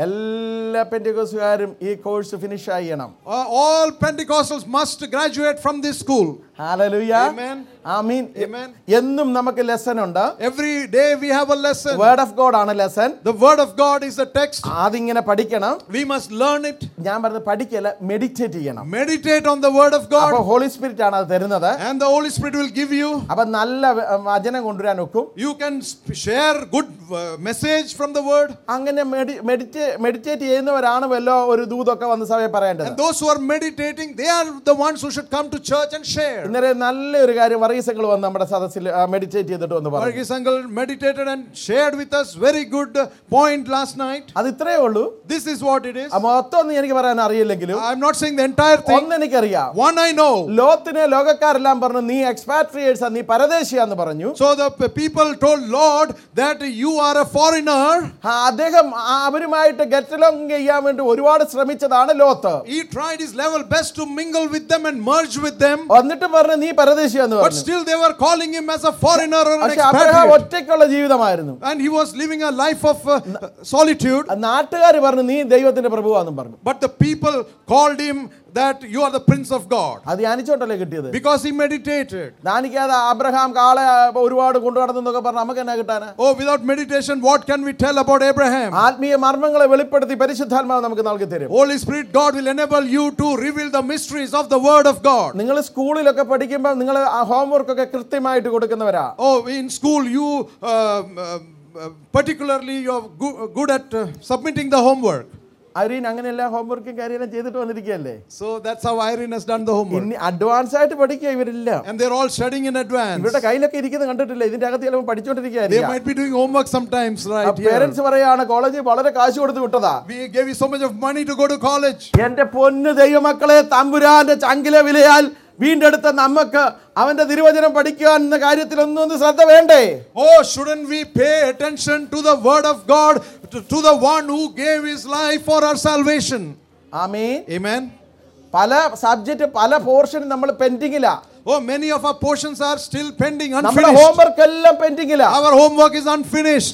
എല്ലാ പെന്റിക്കോസുകാരും ഈ കോഴ്സ് ഫിനിഷ് ചെയ്യണം Uh, all Pentecostals must graduate from this school. ഹാലലുയ Amen. ആമീൻ Amen. എന്നും നമുക്ക് ലെസൺ ഉണ്ട് Every day we have a lesson. Word of God ആണ് lesson The Word of God is the text. അതിങ്ങനെ പഠിക്കണം We must learn it, ഞാൻ പറഞ്ഞത് പഠിക്കല്ല മെഡിറ്റേറ്റ് ചെയ്യണം meditate on the Word of അപ്പൊ God, ഹോളി സ്പിരിറ്റ് ആണ് അത് തരുന്നത് and the Holy Spirit will give you. അപ്പൊ നല്ല വ- വചനം കൊണ്ടുവരാൻ ഒക്കും You can sp- share good uh, message from the Word. അങ്ങനെ മെഡിറ്റേ മെഡിറ്റേറ്റ് ചെയ്യുന്നവരാണ് വല്ലോ ഒരു ദൂതൊക്കെ വന്ന് സഭയെ പറയേണ്ടത് And those who are meditating, they are the ones who should come to church and share. ഇന്നലെ നല്ലൊരു കാര്യം വർഗീസങ്ങൾ വന്ന് നമ്മുടെ സദസ്സിൽ മെഡിറ്റേറ്റ് ചെയ്തിട്ട് വന്ന് പറഞ്ഞു Varghese uncle meditated and shared with us very good uh, point last night. അത് ഇത്രയേ ഉള്ളൂ This is what it is. ആ മൊത്തം ഒന്നും എനിക്ക് പറയാൻ അറിയില്ലെങ്കിലും I'm not saying the entire thing. ഒന്ന് എനിക്കറിയാം One I know. ലോകത്തിന് ലോകക്കാരെല്ലാം പറഞ്ഞു നീ എക്സ്പാട്രിയേറ്റ്സ് നീ പരദേശിയാന്ന് പറഞ്ഞു So the p- people told Lord that you are a foreigner. ആ, അദ്ദേഹം ആ അവരുമായിട്ട് ഗെറ്റ് അലോങ് ചെയ്യാൻ വേണ്ടി ഒരുപാട് ശ്രമിച്ചതാണ് Lot He tried his level best to mingle with them and merge with them. എന്നിട്ട് പറഞ്ഞു നീ പരദേശിയാന്ന് But പറഞ്ഞു still they were calling him as a foreigner or an പക്ഷെ അബ്രഹാം expatriate. ഒറ്റയ്ക്കുള്ള ജീവിതമായിരുന്നു And he was living a life of uh, solitude. നാട്ടുകാർ പറഞ്ഞു നീ ദൈവത്തിന്റെ പ്രഭുവാന്നും പറഞ്ഞു But the people called him that you are the prince of God. അത് ധ്യാനിച്ചോണ്ടല്ലേ കിട്ടിയത് Because he meditated. ധ്യാനിക്കാതെ അബ്രഹാം കാളെ ഒരുപാട് കൊണ്ടു നടന്നൊക്കെ പറഞ്ഞു നമുക്ക് എന്നാ കിട്ടാനാ Oh, without meditation, what can we tell about Abraham? ആത്മീയ മർമ്മങ്ങളെ വെളിപ്പെടുത്തി പരിശുദ്ധാത്മാവ് നമുക്ക് നൽകി തരും Holy Spirit, God will enable you to reveal the mysteries of the Word of God. നിങ്ങൾ സ്കൂളിലൊക്കെ പഠിക്കുമ്പോൾ നിങ്ങൾ ആ ഹോംവർക്ക് ഒക്കെ കൃത്യമായിട്ട് കൊടുക്കുന്നവരാ Oh, in school, you uh, uh, uh, particularly you're go- good at uh, submitting the homework. അവരീൻ അങ്ങനെ എല്ലാ ഹോംവർക്കും കാര്യമെല്ലാം ചെയ്തിട്ട് വന്നിരിക്കുകയല്ലേ So that's how Irene has done the homework. ഇനി അഡ്വാൻസ് ആയിട്ട് പഠിക്കുക ഇവരെല്ലാം And they're all studying in advance. ഇവരുടെ കയ്യിലൊക്കെ ഇരിക്കുന്നത് കണ്ടിട്ടില്ല ഇതിന്റെ അകത്ത് ചിലപ്പോൾ They പഠിച്ചോണ്ടിരിക്കുകയായിരിക്കും might be doing homework sometimes, right? Here. Parents പറയാണ് കോളേജിൽ വളരെ കാശ് കൊടുത്ത് വിട്ടതാ We gave you so much of money to go to college. എന്റെ പൊന്ന് ദൈവമക്കളെ തമ്പുരാന്റെ ചങ്കിലെ വിലയാൽ വീണ്ടെടുത്ത നമുക്ക് അവന്റെ തിരുവചനം പഠിക്കാൻ എന്ന കാര്യത്തിൽ ഒന്നും ഒന്ന് ശ്രദ്ധ വേണ്ടേ Oh, shouldn't we pay attention to the Word of God, to, to the one who gave his life for our salvation? ആമീൻ Amen. പല സബ്ജക്റ്റ് പല പോർഷൻ നമ്മൾ പെൻഡിങ്ങിലാ Oh, many of our portions are still pending, നമ്മുടെ unfinished. Homework എല്ലാം പെൻഡിങ്ങിലാ Our homework is unfinished.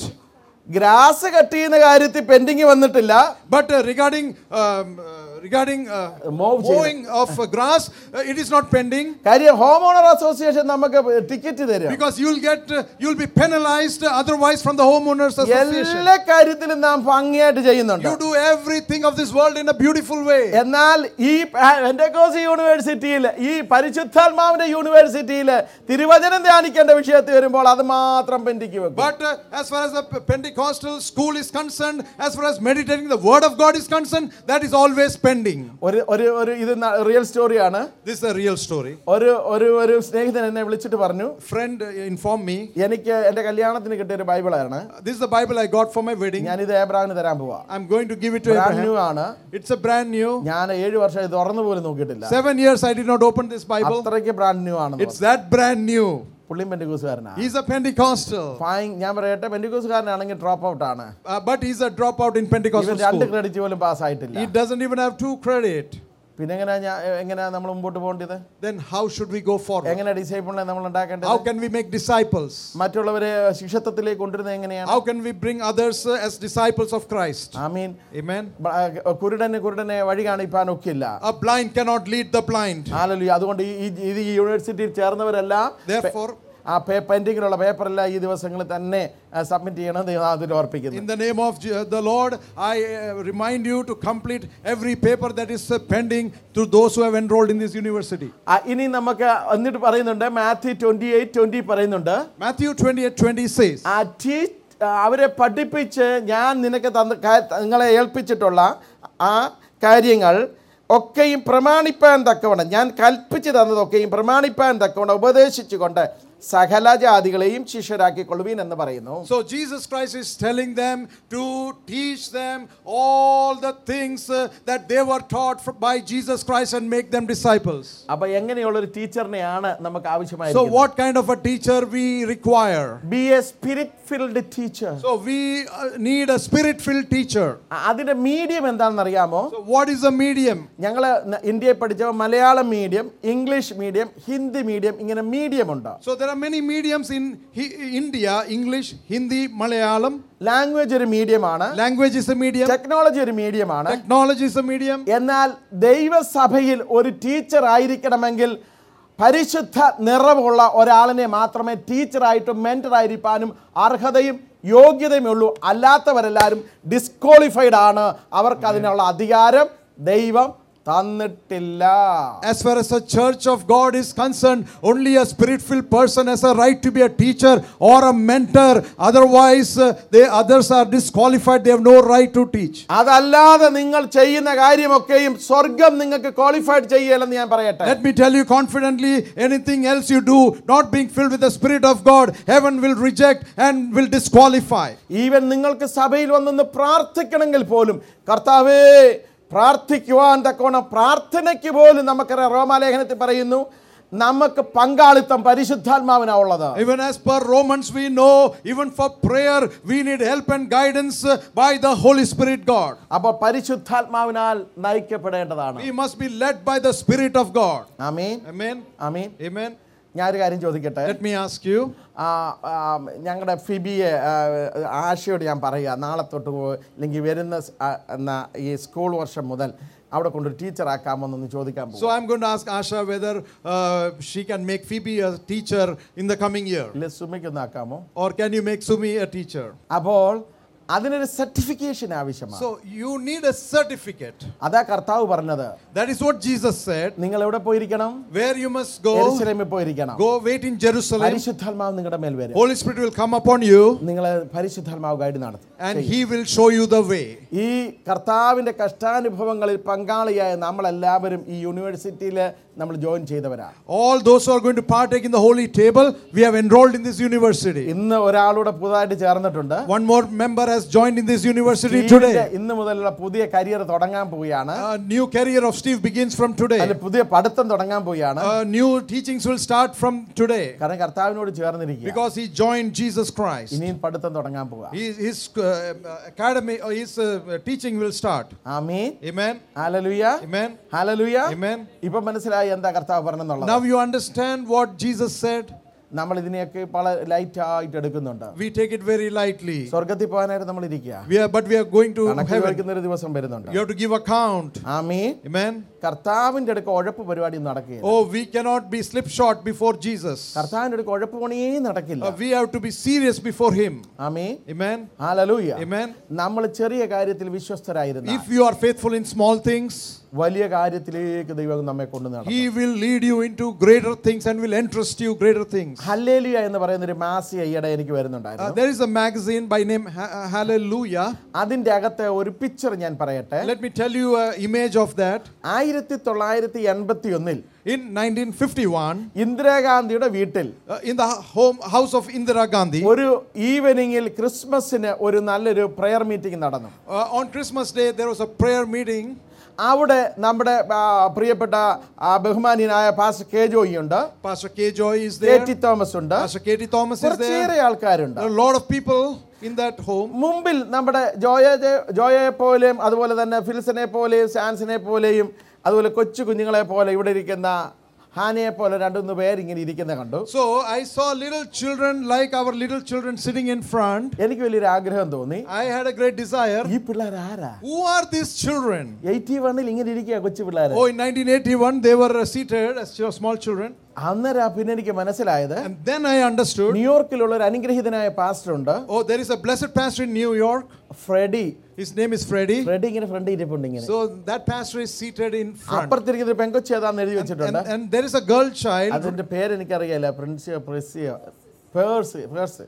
Grass cut ചെയ്യുന്ന കാര്യത്തിൽ പെൻഡിങ് വന്നിട്ടില്ല But uh, regarding um, uh, regarding uh, Move mowing of uh, grass, uh, it is not pending കാര്യം home owner association നമുക്ക് ticket തരും because you'll get uh, you'll be penalized uh, otherwise from the homeowners association. എല്ലാ കാര്യത്തിലും നാം ഭംഗിയായിട്ട് ചെയ്യുന്നുണ്ട് You do everything of this world in a beautiful way. എന്നാൽ ഈ പെൻഡക്കോസ് യൂണിവേഴ്സിറ്റിയിൽ ഈ പരിശുദ്ധാത്മാവിന്റെ യൂണിവേഴ്സിറ്റിയിൽ തിരുവചനം ധ്യാനിക്കേണ്ട വിഷയത്തിൽ വരുമ്പോൾ അത് മാത്രം പെൻഡിക്ക് വെക്കും But uh, as far as the P- Pentecostal school is concerned, as far as meditating the Word of God is concerned, that is always pending. ഒരു ഒരു ഒരു ഇത് റിയൽ സ്റ്റോറിയാണ് This is a real story. ഒരു ഒരു ഒരു സ്നേഹിതൻ എന്നെ വിളിച്ചിട്ട് പറഞ്ഞു Friend uh, informed me. എനിക്ക് എൻ്റെ കല്യാണത്തിന് കിട്ടിയ ഒരു ബൈബിളാണ് uh, This is the Bible I got for my wedding. ഞാനിത് ഏബ്രാഹിന് തരാൻ പോവാ I'm going to give it to brand new Abraham. ആണ് It's a brand new. ഞാൻ ഏഴ് വർഷം ഇത് തുറന്നു പോലും നോക്കിയിട്ടില്ല Seven years I did not open this Bible. അത്രയ്ക്ക് ബ്രാൻഡ് ന്യൂ ആണ് It's that brand new. പുള്ളിയും പെൻഡിക്കൂസുകാരനാണ് He's a Pentecostal, ഫൈൻ ഞാൻ പറയട്ടെ പെൻഡിക്കൂസുകാരനാണെങ്കിൽ ഡ്രോപ്പ് ഔട്ട് ആണ് uh, but he's a dropout in ഇവൻ Pentecostal രണ്ട് school. ക്രെഡിറ്റ് പോലും പാസ്സായിട്ടില്ല He doesn't even have two credit. പിന്നെ എങ്ങനെയാ ഞാൻ എങ്ങനെയാ നമ്മൾ മുമ്പോട്ട് പോകേണ്ടത് Then how should we go forward? എങ്ങനെ ഡിസൈപ്പിളിനെ നമ്മൾ How ഉണ്ടാക്കേണ്ടത് can we make disciples? മറ്റുള്ളവരെ ശിഷ്യത്വത്തിലേക്ക് കൊണ്ടുവരുന്നത് എങ്ങനെയാണ് How can we bring others uh, as disciples of Christ? Amen Amen. കുരുടന് കുരുടനെ വഴി കാണിപ്പാൻ ഒക്കില്ല A blind cannot lead the blind. ആലല്ലോ അതുകൊണ്ട് ഈ ഈ- ഇത് ഈ യൂണിവേഴ്സിറ്റിയിൽ ചേർന്നവരെല്ലാം Therefore, ആ പേ പെൻഡിങ്ങിലുള്ള പേപ്പറെല്ലാം ഈ ദിവസങ്ങളിൽ തന്നെ സബ്മിറ്റ് ചെയ്യണം ദൈവം അതിൽ ഓർപ്പിക്കുന്നു in the name of Je- the Lord, I uh, remind you to complete every paper that is uh, pending to those who have enrolled in this university. ആ, ഇനി നമുക്ക് എന്നിട്ട് പറയുന്നുണ്ട് മാത്യു ട്വന്റി എയ്റ്റ് ട്വന്റി പറയുന്നുണ്ട് Matthew 28 20 says, ആ ടീ ആ, അവരെ പഠിപ്പിച്ച് ഞാൻ നിനക്ക് തന്ന കാ- നിങ്ങളെ ഏൽപ്പിച്ചിട്ടുള്ള ആ കാര്യങ്ങൾ ഒക്കെയും പ്രമാണിപ്പാൻ തക്കവണ്ണം ഞാൻ കൽപ്പിച്ചു തന്നതൊക്കെയും പ്രമാണിപ്പാൻ തക്കവണ്ണം ഉപദേശിച്ചുകൊണ്ട് സകല ജാതികളെയും ശിഷ്യരാക്കിക്കൊള്ളുവീൻ എന്ന് പറയുന്നു So Jesus Christ is telling them to teach them all the things uh, that they were taught fr- by Jesus Christ and make them disciples. അപ്പൊ എങ്ങനെയുള്ള ഒരു ടീച്ചറിനെയാണ് നമുക്ക് So ആവശ്യമായി what kind of a teacher we require? Be a spirit filled teacher So we uh, need a spirit-filled teacher. അതിന്റെ medium എന്താണെന്ന് അറിയാമോ So what is the medium? ഞങ്ങൾ ഇന്ത്യയിൽ പഠിച്ച Malayalam medium English medium Hindi medium ഇങ്ങനെ മീഡിയം ഉണ്ട് So there are many mediums in Hi- India: English, Hindi, Malayalam. Language ഒരു മീഡിയമാണ് Language is a medium. Technology ഒരു മീഡിയമാണ് Technology is a medium. എന്നാൽ ദൈവസഭയിൽ ഒരു ടീച്ചർ ആയിരിക്കണമെങ്കിൽ പരിശുദ്ധ നിറവുള്ള ഒരാളിനെ മാത്രമേ ടീച്ചറായിട്ടും മെൻറ്ററായിരിക്കാനും അർഹതയും യോഗ്യതയും ഉള്ളൂ അല്ലാത്തവരെല്ലാവരും ഡിസ്ക്വാളിഫൈഡ് ആണ് അവർക്ക് അതിനുള്ള അധികാരം ദൈവം തന്നിട്ടില്ല As far as the church of God is concerned, only a spirit filled person has a right to be a teacher or a mentor. Otherwise, uh, they others are disqualified. They have no right to teach. അതല്ലാതെ നിങ്ങൾ ചെയ്യുന്ന കാര്യമൊക്കെയും സ്വർഗം നിങ്ങൾക്ക് qualified ചെയ്യലെന്ന് ഞാൻ പറയട്ടെ Let me tell you confidently anything else you do, not being filled with the Spirit of God, heaven will reject and will disqualify. Even നിങ്ങൾക്ക് സഭയിൽ വന്നൊന്ന് പ്രാർത്ഥിക്കണമെങ്കിൽ പോലും കർത്താവേ പ്രാർത്ഥിക്കുവാൻ തക്കോണം പ്രാർത്ഥനയ്ക്ക് പോലും നമുക്കറിയാം റോമാലേഖനത്തിൽ പറയുന്നു നമുക്ക് പങ്കാളിത്തം പരിശുദ്ധാത്മാവിനാ ഉള്ളത് Even as per Romans, we know even for prayer, we need help and guidance uh, by the Holy Spirit God. അപ്പോൾ പരിശുദ്ധാത്മാവിനാൽ നയിക്കപ്പെടേണ്ടതാണ് We must be led by the Spirit of God. Amin Amen. ആമീൻ Amen. ഞാനൊരു കാര്യം ചോദിക്കട്ടെ Let me ask you. ആ, ആ, ഞങ്ങളുടെ ഫിബിയെ ആ, ആശയോട് ഞാൻ പറയുക നാളെ തൊട്ട് പോ- അല്ലെങ്കിൽ വരുന്ന സ്- ആ, എന്നാ ഈ സ്കൂൾ വർഷം മുതൽ അവിടെ കൊണ്ടൊരു ടീച്ചറാക്കാമെന്നൊന്ന് ചോദിക്കാൻ പോകും So I'm going to ask Asha whether uh, she can make Phoebe a teacher in the coming year. ഇല്ല സുമിക്കൊന്ന് ആക്കാമോ Or can you make Sumi a teacher? അപ്പോൾ അതിനൊരു സർട്ടിഫിക്കേഷൻ ആവശ്യമാണ് So you need a certificate. അതാ കർത്താവ് പറഞ്ഞത് That is what Jesus said. നിങ്ങൾ എവിടെ പോയിരിക്കണം Where you must go, എരുസലേമിൽ പോയിരിക്കണം go wait in Jerusalem. പരിശുദ്ധാത്മാവ് നിങ്ങളുടെ മേൽ വരും Holy Spirit will come upon you നിങ്ങളെ പരിശുദ്ധാത്മാവ് ഗൈഡ് നടത്തും and He will show you the way. ഈ കർത്താവിന്റെ കഷ്ടാനുഭവങ്ങളിൽ പങ്കാളിയായ നമ്മളെല്ലാവരും ഈ യൂണിവേഴ്സിറ്റിയിൽ നമ്മൾ ജോയിൻ ചെയ്തവരാണ് All those who are going to partake in the holy table, we have enrolled in this university. ഇന്ന് ഒരാളൂടെ പുതുതായിട്ട് ചേർന്നിട്ടുണ്ട് One more member has joined in this university സ്റ്റീവിന്റെ today. ഇന്ന് മുതലുള്ള പുതിയ കരിയർ തുടങ്ങാൻ പോവുകയാണ് A new career of Steve begins from അതിൽ today. പുതിയ പഠിത്തം തുടങ്ങാൻ പോവുകയാണ് Uh, new teachings will start from today കാരണം കർത്താവിനോട് ചേർന്നിരിക്കുക because he joined Jesus Christ. ഇനിയും പഠിത്തം തുടങ്ങാൻ പോവുക His, his uh, academy, uh, his uh, teaching will start. Amin Amen. Hallelujah Amen. Hallelujah Amen. ഇപ്പൊ മനസ്സിലായി എന്താ കർത്താവ് പറഞ്ഞെന്നുള്ളത് Now you understand what Jesus said. നമ്മൾ ഇതിനെയൊക്കെ വളരെ ലൈറ്റ് ആയിട്ട് എടുക്കുന്നുണ്ട് We take it very lightly. സ്വർഗത്തിൽ പോകാനായിട്ട് നമ്മൾ ഇരിക്കുക We are, but we are going to കണക്ക് heaven. ചോദിക്കുന്ന ഒരു ദിവസം വരുന്നുണ്ട് You have to give account. Amin Amen. കർത്താവിന്റെ അടുക്ക് ഉഴപ്പ് പരിപാടി നടക്കുകയില്ല Oh, we cannot be slipshod before Jesus. കർത്താവിന്റെ അടുക്ക് ഉഴപ്പ് പണിയേ നടക്കില്ല Uh, we have to be serious before Him. ആമീൻ Amen. ഹാലലൂയ Amen. നമ്മൾ ചെറിയ കാര്യത്തിൽ വിശ്വസ്തരായിരുന്നു If you are faithful in small things, വലിയ കാര്യത്തിലേക്ക് ദൈവം നമ്മെ കൊണ്ടു നടത്തും He will lead you into greater things and will entrust you greater things. ഹല്ലേലിയ എന്ന് പറയുന്ന ഒരു മാസിക ഈയിടെ എനിക്ക് Uh, വരുന്നുണ്ടായിരുന്നു there is a magazine by name Ha- uh, Hallelujah. അതിന്റെ അകത്തെ ഒരു പിക്ചർ ഞാൻ പറയട്ടെ Let me tell you an image of that. ആയിരത്തി തൊള്ളായിരത്തി എൺപത്തി ഒന്നിൽ In 1951, ഇന്ദിരാഗാന്ധിയുടെ വീട്ടിൽ uh, in the home house of Indira Gandhi, ഒരു ഈവനിങ്ങിൽ ക്രിസ്മസിന് ഒരു നല്ലൊരു പ്രെയർ മീറ്റിംഗ് നടന്നു uh, on Christmas Day, there was a prayer meeting. അവിടെ നമ്മുടെ ആ, പ്രിയപ്പെട്ട ആ, ബഹുമാനീയനായ പാസ്റ്റർ കെ ജോയി ഉണ്ട് Pastor K. Joy is K there. T Thomas ഉണ്ട് Pastor Katie Thomas is there. കുറച്ചേറെ ആൾക്കാരുണ്ട് There are a lot of people in that home. മുമ്പിൽ നമ്മുടെ ജോയ ജോയയെ പോലെയും അതുപോലെ തന്നെ ഫിൽസനെ പോലെയും സാൻസിനെ പോലെയും അതുപോലെ കൊച്ചു കുഞ്ഞുങ്ങളെ പോലെ ഇവിടെ ഇരിക്കുന്ന ഹാനയെ പോലെ രണ്ടുമൂന്ന് പേരിങ്ങനെ ഇരിക്കുന്ന കണ്ടു So I saw little children like our little children sitting in front. എനിക്ക് വലിയൊരു ആഗ്രഹം തോന്നി I had a great desire. ഈ പിള്ളേർ ആരാ Who are these children? Eighty വണ്ണിൽ ഇങ്ങനെ ഇരിക്കുക കൊച്ചു പിള്ളേർ Oh, in 1981, they were uh, seated as ch- small children. അന്നേരം പിന്നെ എനിക്ക് മനസ്സിലായത് And then I understood ന്യൂയോർക്കിലുള്ള ഒരു അനുഗ്രഹീതനായ പാസ്റ്റർ ഉണ്ട് oh, there is a blessed pastor in New York. Freddie His name is Freddie. Freddie ഇങ്ങനെ ഫ്രണ്ട് ഇരിപ്പുണ്ട് ഇങ്ങനെ So that pastor is seated in front. അപ്പുറത്തിരിക്കുന്ന ഒരു പെങ്കൊച്ചു ഏതാന്ന് എഴുതി വെച്ചിട്ടുണ്ട് And, and there is a girl child. അതിന്റെ പേര് എനിക്കറിയില്ല പ്രിൻസിയോ പ്രിസിയോ Persis Persis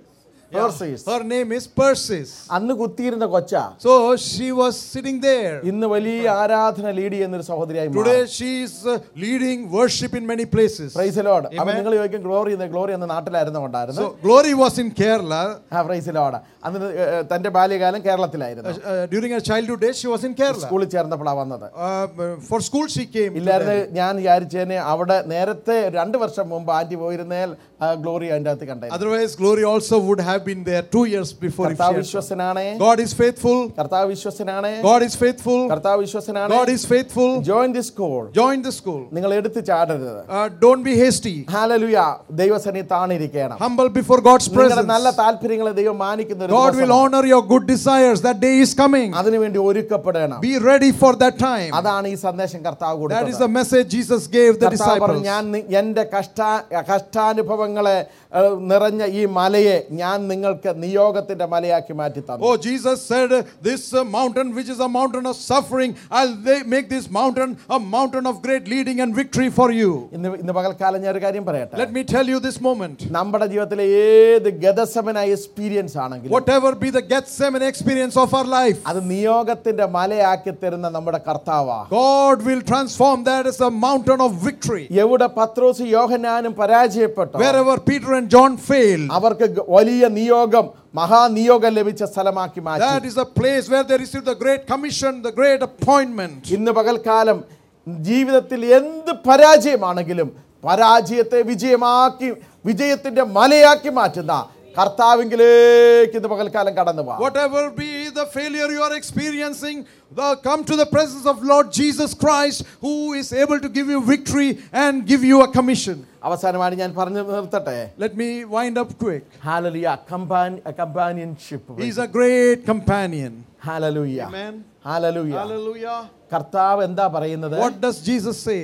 Persis. Her name is Persis. അന്ന് കുത്തിയിരുന്ന കൊച്ച So she was sitting there. ഇന്ന് വലിയ ആരാധന ലീഡ് ചെയ്യുന്ന ഒരു സഹോദരിയായി മാറി. Today she is uh, leading worship in many places. Praise lord അപ്പൊ Amen. നിങ്ങൾ ചോദിക്കും ഗ്ലോറി എന്ന് ഗ്ലോറി എന്ന നാട്ടിലായിരുന്നു കൊണ്ടായിരുന്നു So Glory was in Kerala. ആ പ്രൈസ് ലോഡ് അന്ന് ഏഹ്, തന്റെ ബാല്യകാലം കേരളത്തിലായിരുന്നു Uh, uh, during her childhood days, she was in Kerala. സ്കൂളിൽ ചേർന്നപ്പോഴാണ് വന്നത് Uh, for school, she came. to ഇല്ലായിരുന്നു Delhi. ഞാൻ വിചാരിച്ചതിന് അവിടെ നേരത്തെ രണ്ട് വർഷം മുമ്പ് ആന്റി പോയിരുന്നേൽ ആ ഗ്ലോറി അതിന്റെ അകത്ത് കണ്ടേ Otherwise, Glory also would have been there two years before. If she കർത്താവ് had come. വിശ്വസനാണേ God is faithful. കർത്താവ് വിശ്വസനാണേ God is faithful. കർത്താവ് വിശ്വസനാണ് God is faithful. Join the school Join the school. നിങ്ങൾ എടുത്ത് ചാടരുത് Uh, don't be hasty. Hallelujah ദൈവസനി താണിരിക്കണം Humble before God's നിങ്ങളുടെ presence. നല്ല താല്പര്യങ്ങളെ ദൈവം മാനിക്കുന്ന ഒരു God will ദിവസമാണ്. honor your good desires. That day is coming. അതിനുവേണ്ടി ഒരുക്കപ്പെടണം Be ready for that time. അതാണ് ഈ സന്ദേശം കർത്താവ് That is കൊടുത്തത് the message Jesus gave the കർത്താവ് പറഞ്ഞു disciples. ഞാൻ നി- എൻ്റെ കഷ്ടാ കഷ്ടാനുഭവങ്ങളെ ഏഹ്, നിറഞ്ഞ ഈ മലയെ ഞാൻ നിങ്ങൾക്ക് നിയോഗത്തിന്റെ മലയാക്കി മാറ്റി തന്നു Oh, Jesus said, This uh, mountain, which is a mountain of suffering, I'll they- make this mountain a mountain of great leading and victory for you. ഇന്ന് ഇന്ന് പകൽക്കാലം ഞാൻ ഒരു കാര്യം പറയട്ടെ Let me tell you this moment. നമ്മുടെ ജീവിതത്തിലെ ഏത് ഗതസമനായ എക്സ്പീരിയൻസ് ആണെങ്കിലും Whatever be the Gethsemane experience of our life, അത് നിയോഗത്തിന്റെ മലയാക്കി തരുന്ന നമ്മുടെ കർത്താവാ God will transform that as a mountain of victory. എവിടെ പത്രോസ് യോഹനാനും പരാജയപ്പെട്ടു Wherever Peter and John failed, അവർക്ക് ഗ- വലിയ നിയോഗം മഹാനിയോഗം ലഭിച്ച സ്ഥലമാക്കി that മാറ്റി is the place where they received the great commission, the great appointment. ഇന്ന് പകൽക്കാലം ജീവിതത്തിൽ എന്ത് പരാജയമാണെങ്കിലും പരാജയത്തെ വിജയമാക്കി വിജയത്തിന്റെ മലയാക്കി മാറ്റുന്ന കർത്താവിങ്കിലേക്ക് ഇന്ന് പകൽക്കാലം കടന്നു പോവാം Whatever be the failure you are experiencing, the, come to the presence of Lord Jesus Christ, who is able to give you victory and give you a commission. അവസാനമായി ഞാൻ പറഞ്ഞു നിർത്തട്ടെ Let me wind up quick. Hallelujah companionship He's a great companion. Hallelujah Amen. Hallelujah Hallelujah. കർത്താവ് എന്താ പറയുന്നത് What does Jesus say?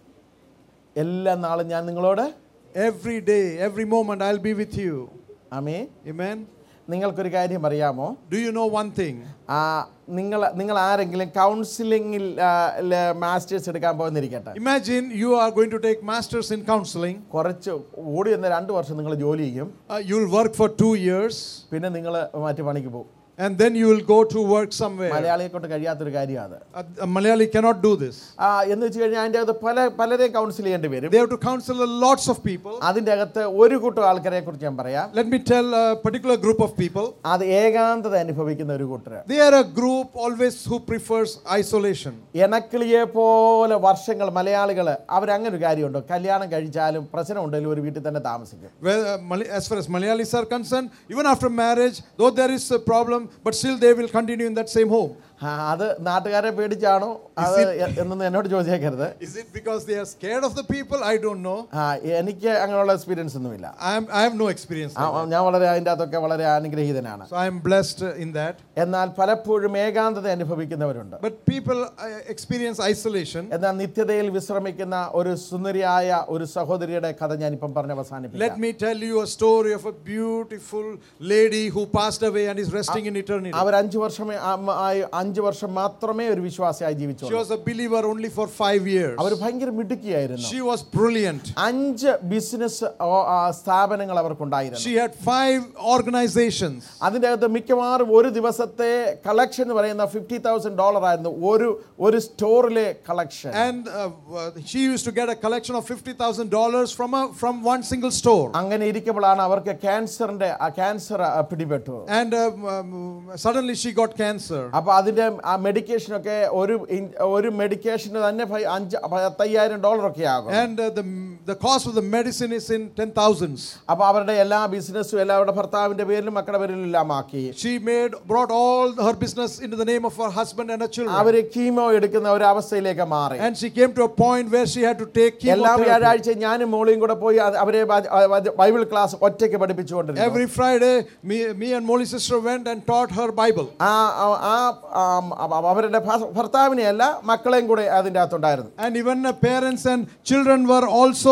എല്ലാ നാളും ഞാൻ നിങ്ങളോട് Every day, every moment, I'll be with you. അമേ Amen. നിങ്ങൾക്കൊരു കാര്യം അറിയാമോ Do you know one thing? ആ, നിങ്ങൾ നിങ്ങൾ ആരെങ്കിലും കൗൺസിലിംഗിൽ മാസ്റ്റേഴ്സ് എടുക്കാൻ പോകുന്നിരിക്കട്ടെ Imagine you are going to take masters in counseling. കുറച്ച് ഓടി വന്ന രണ്ട് വർഷം നിങ്ങൾ ജോലി ചെയ്യും Uh, you'll work for two years, പിന്നെ നിങ്ങൾ മറ്റു പണിക്ക് പോകും and then you will go to work somewhere. മലയാളിയെ കൊണ്ട് കഴിയാത്തൊരു കാര്യമാണ് Uh, a Malayali cannot do this. ആ എന്ന് വെച്ച് കഴിഞ്ഞാൽ അതിൻ്റെ അകത്ത് പല പലരെയും കൗൺസിൽ ചെയ്യേണ്ടി വരും They have to counsel a lots of people. അതിൻ്റെ അകത്ത് ഒരു കൂട്ടം ആൾക്കാരെ കുറിച്ച് ഞാൻ പറയാം Let me tell a particular group of people. അത് ഏകാന്തത അനുഭവിക്കുന്ന ഒരു കൂട്ടർ They are a group always who prefers isolation. എനക്കിളിയെ പോലെ വർഷങ്ങൾ മലയാളികൾ അവരങ്ങനെ ഒരു കാര്യമുണ്ട് കല്യാണം കഴിച്ചാലും പ്രശ്നമുണ്ടെങ്കിലും ഒരു വീട്ടിൽ തന്നെ താമസിക്കും Well, uh, Mal- as far as Malayalis are concerned, even after marriage, though there is a problem, but still they will continue in that same home. ആ, അത് നാട്ടുകാരെ പേടിച്ചാണോ അത് എ- എന്നൊന്നും എന്നോട് ചോദിച്ചേക്കരുത് Is it because they are scared of the people? I don't know. ആ, എനിക്ക് അങ്ങനെയുള്ള experience ഒന്നുമില്ല I, am, I have no experience. ആ, like that. ഞാൻ വളരെ അതിൻ്റെ അകത്തൊക്കെ വളരെ അനുഗ്രഹീതനാണ് So I am blessed uh, in that. എന്നാൽ പലപ്പോഴും ഏകാന്തത അനുഭവിക്കുന്നവരുണ്ട് But people uh, experience isolation. എന്നാൽ നിത്യതയിൽ വിശ്രമിക്കുന്ന ഒരു സുന്ദരിയായ ഒരു സഹോദരിയുടെ കഥ ഞാനിപ്പം പറഞ്ഞ് Let അവസാനിപ്പിക്കാം me tell you a story of a beautiful lady who passed away and is resting in eternity. അവർ അഞ്ചു വർഷമേ ആ- ആ- അഞ്ചു വർഷം മാത്രമേ ഒരു വിശ്വാസിയായി She ജീവിച്ചു was a believer only for five years. അവർ ഭയങ്കര മിടുക്കിയായിരുന്നു She was brilliant. അഞ്ച് ബിസിനസ് സ്ഥാപനങ്ങൾ അവർക്കുണ്ടായിരുന്നു She had five organizations. അതിൻ്റെ അകത്ത് മിക്കവാറും ഒരു ദിവസത്തെ കളക്ഷൻ എന്ന് പറയുന്ന ഫിഫ്റ്റി തൗസൻഡ് ഡോളർ ആയിരുന്നു ഒരു ഒരു സ്റ്റോറിലെ collection And uh, uh, she used to get a collection of $50,000 from, a, from one single store. അങ്ങനെ ഇരിക്കുമ്പോഴാണ് അവർക്ക് ക്യാൻസറിന്റെ ക്യാൻസർ പിടിപെട്ടു And um, um, suddenly she got cancer. അപ്പൊ അതിന്റെ ആ മെഡിക്കേഷനൊക്കെ ഒരു ഇൻ- ഒരു മെഡിക്കേഷന് തന്നെ ഫൈ- അഞ്ച് പത്തയ്യായിരം ഡോളർ ഒക്കെ ആകും And uh, the, the cost of the medicine is in 10,000s. അപ്പൊ അവരുടെ എല്ലാ ബിസിനസ്സും എല്ലാവരുടെ ഭർത്താവിന്റെ പേരിലും മക്കളുടെ പേരിലും എല്ലാം ആക്കി She made brought all her business into the name of her husband and her children. അവര് കീമോ എടുക്കുന്ന ഒരു അവസ്ഥയിലേക്ക് മാറി And she came to a point where she had to take എല്ലാ chemotherapy. വ്യാഴാഴ്ച ഞാനും മോളിയും കൂടെ പോയി അത് അവരെ ബ- ബ- ബൈബിൾ ക്ലാസ് ഒറ്റയ്ക്ക് പഠിപ്പിച്ചുകൊണ്ടിരുന്നു Every Friday, me, me and Molly sister went and taught her Bible. ആ ആ- ആ ആം, അവ- അവരുടെ ഭ- ഭർത്താവിനെ അല്ല മക്കളെയും കൂടെ അതിൻ്റെ അകത്തുണ്ടായിരുന്നു And even uh, parents and children were also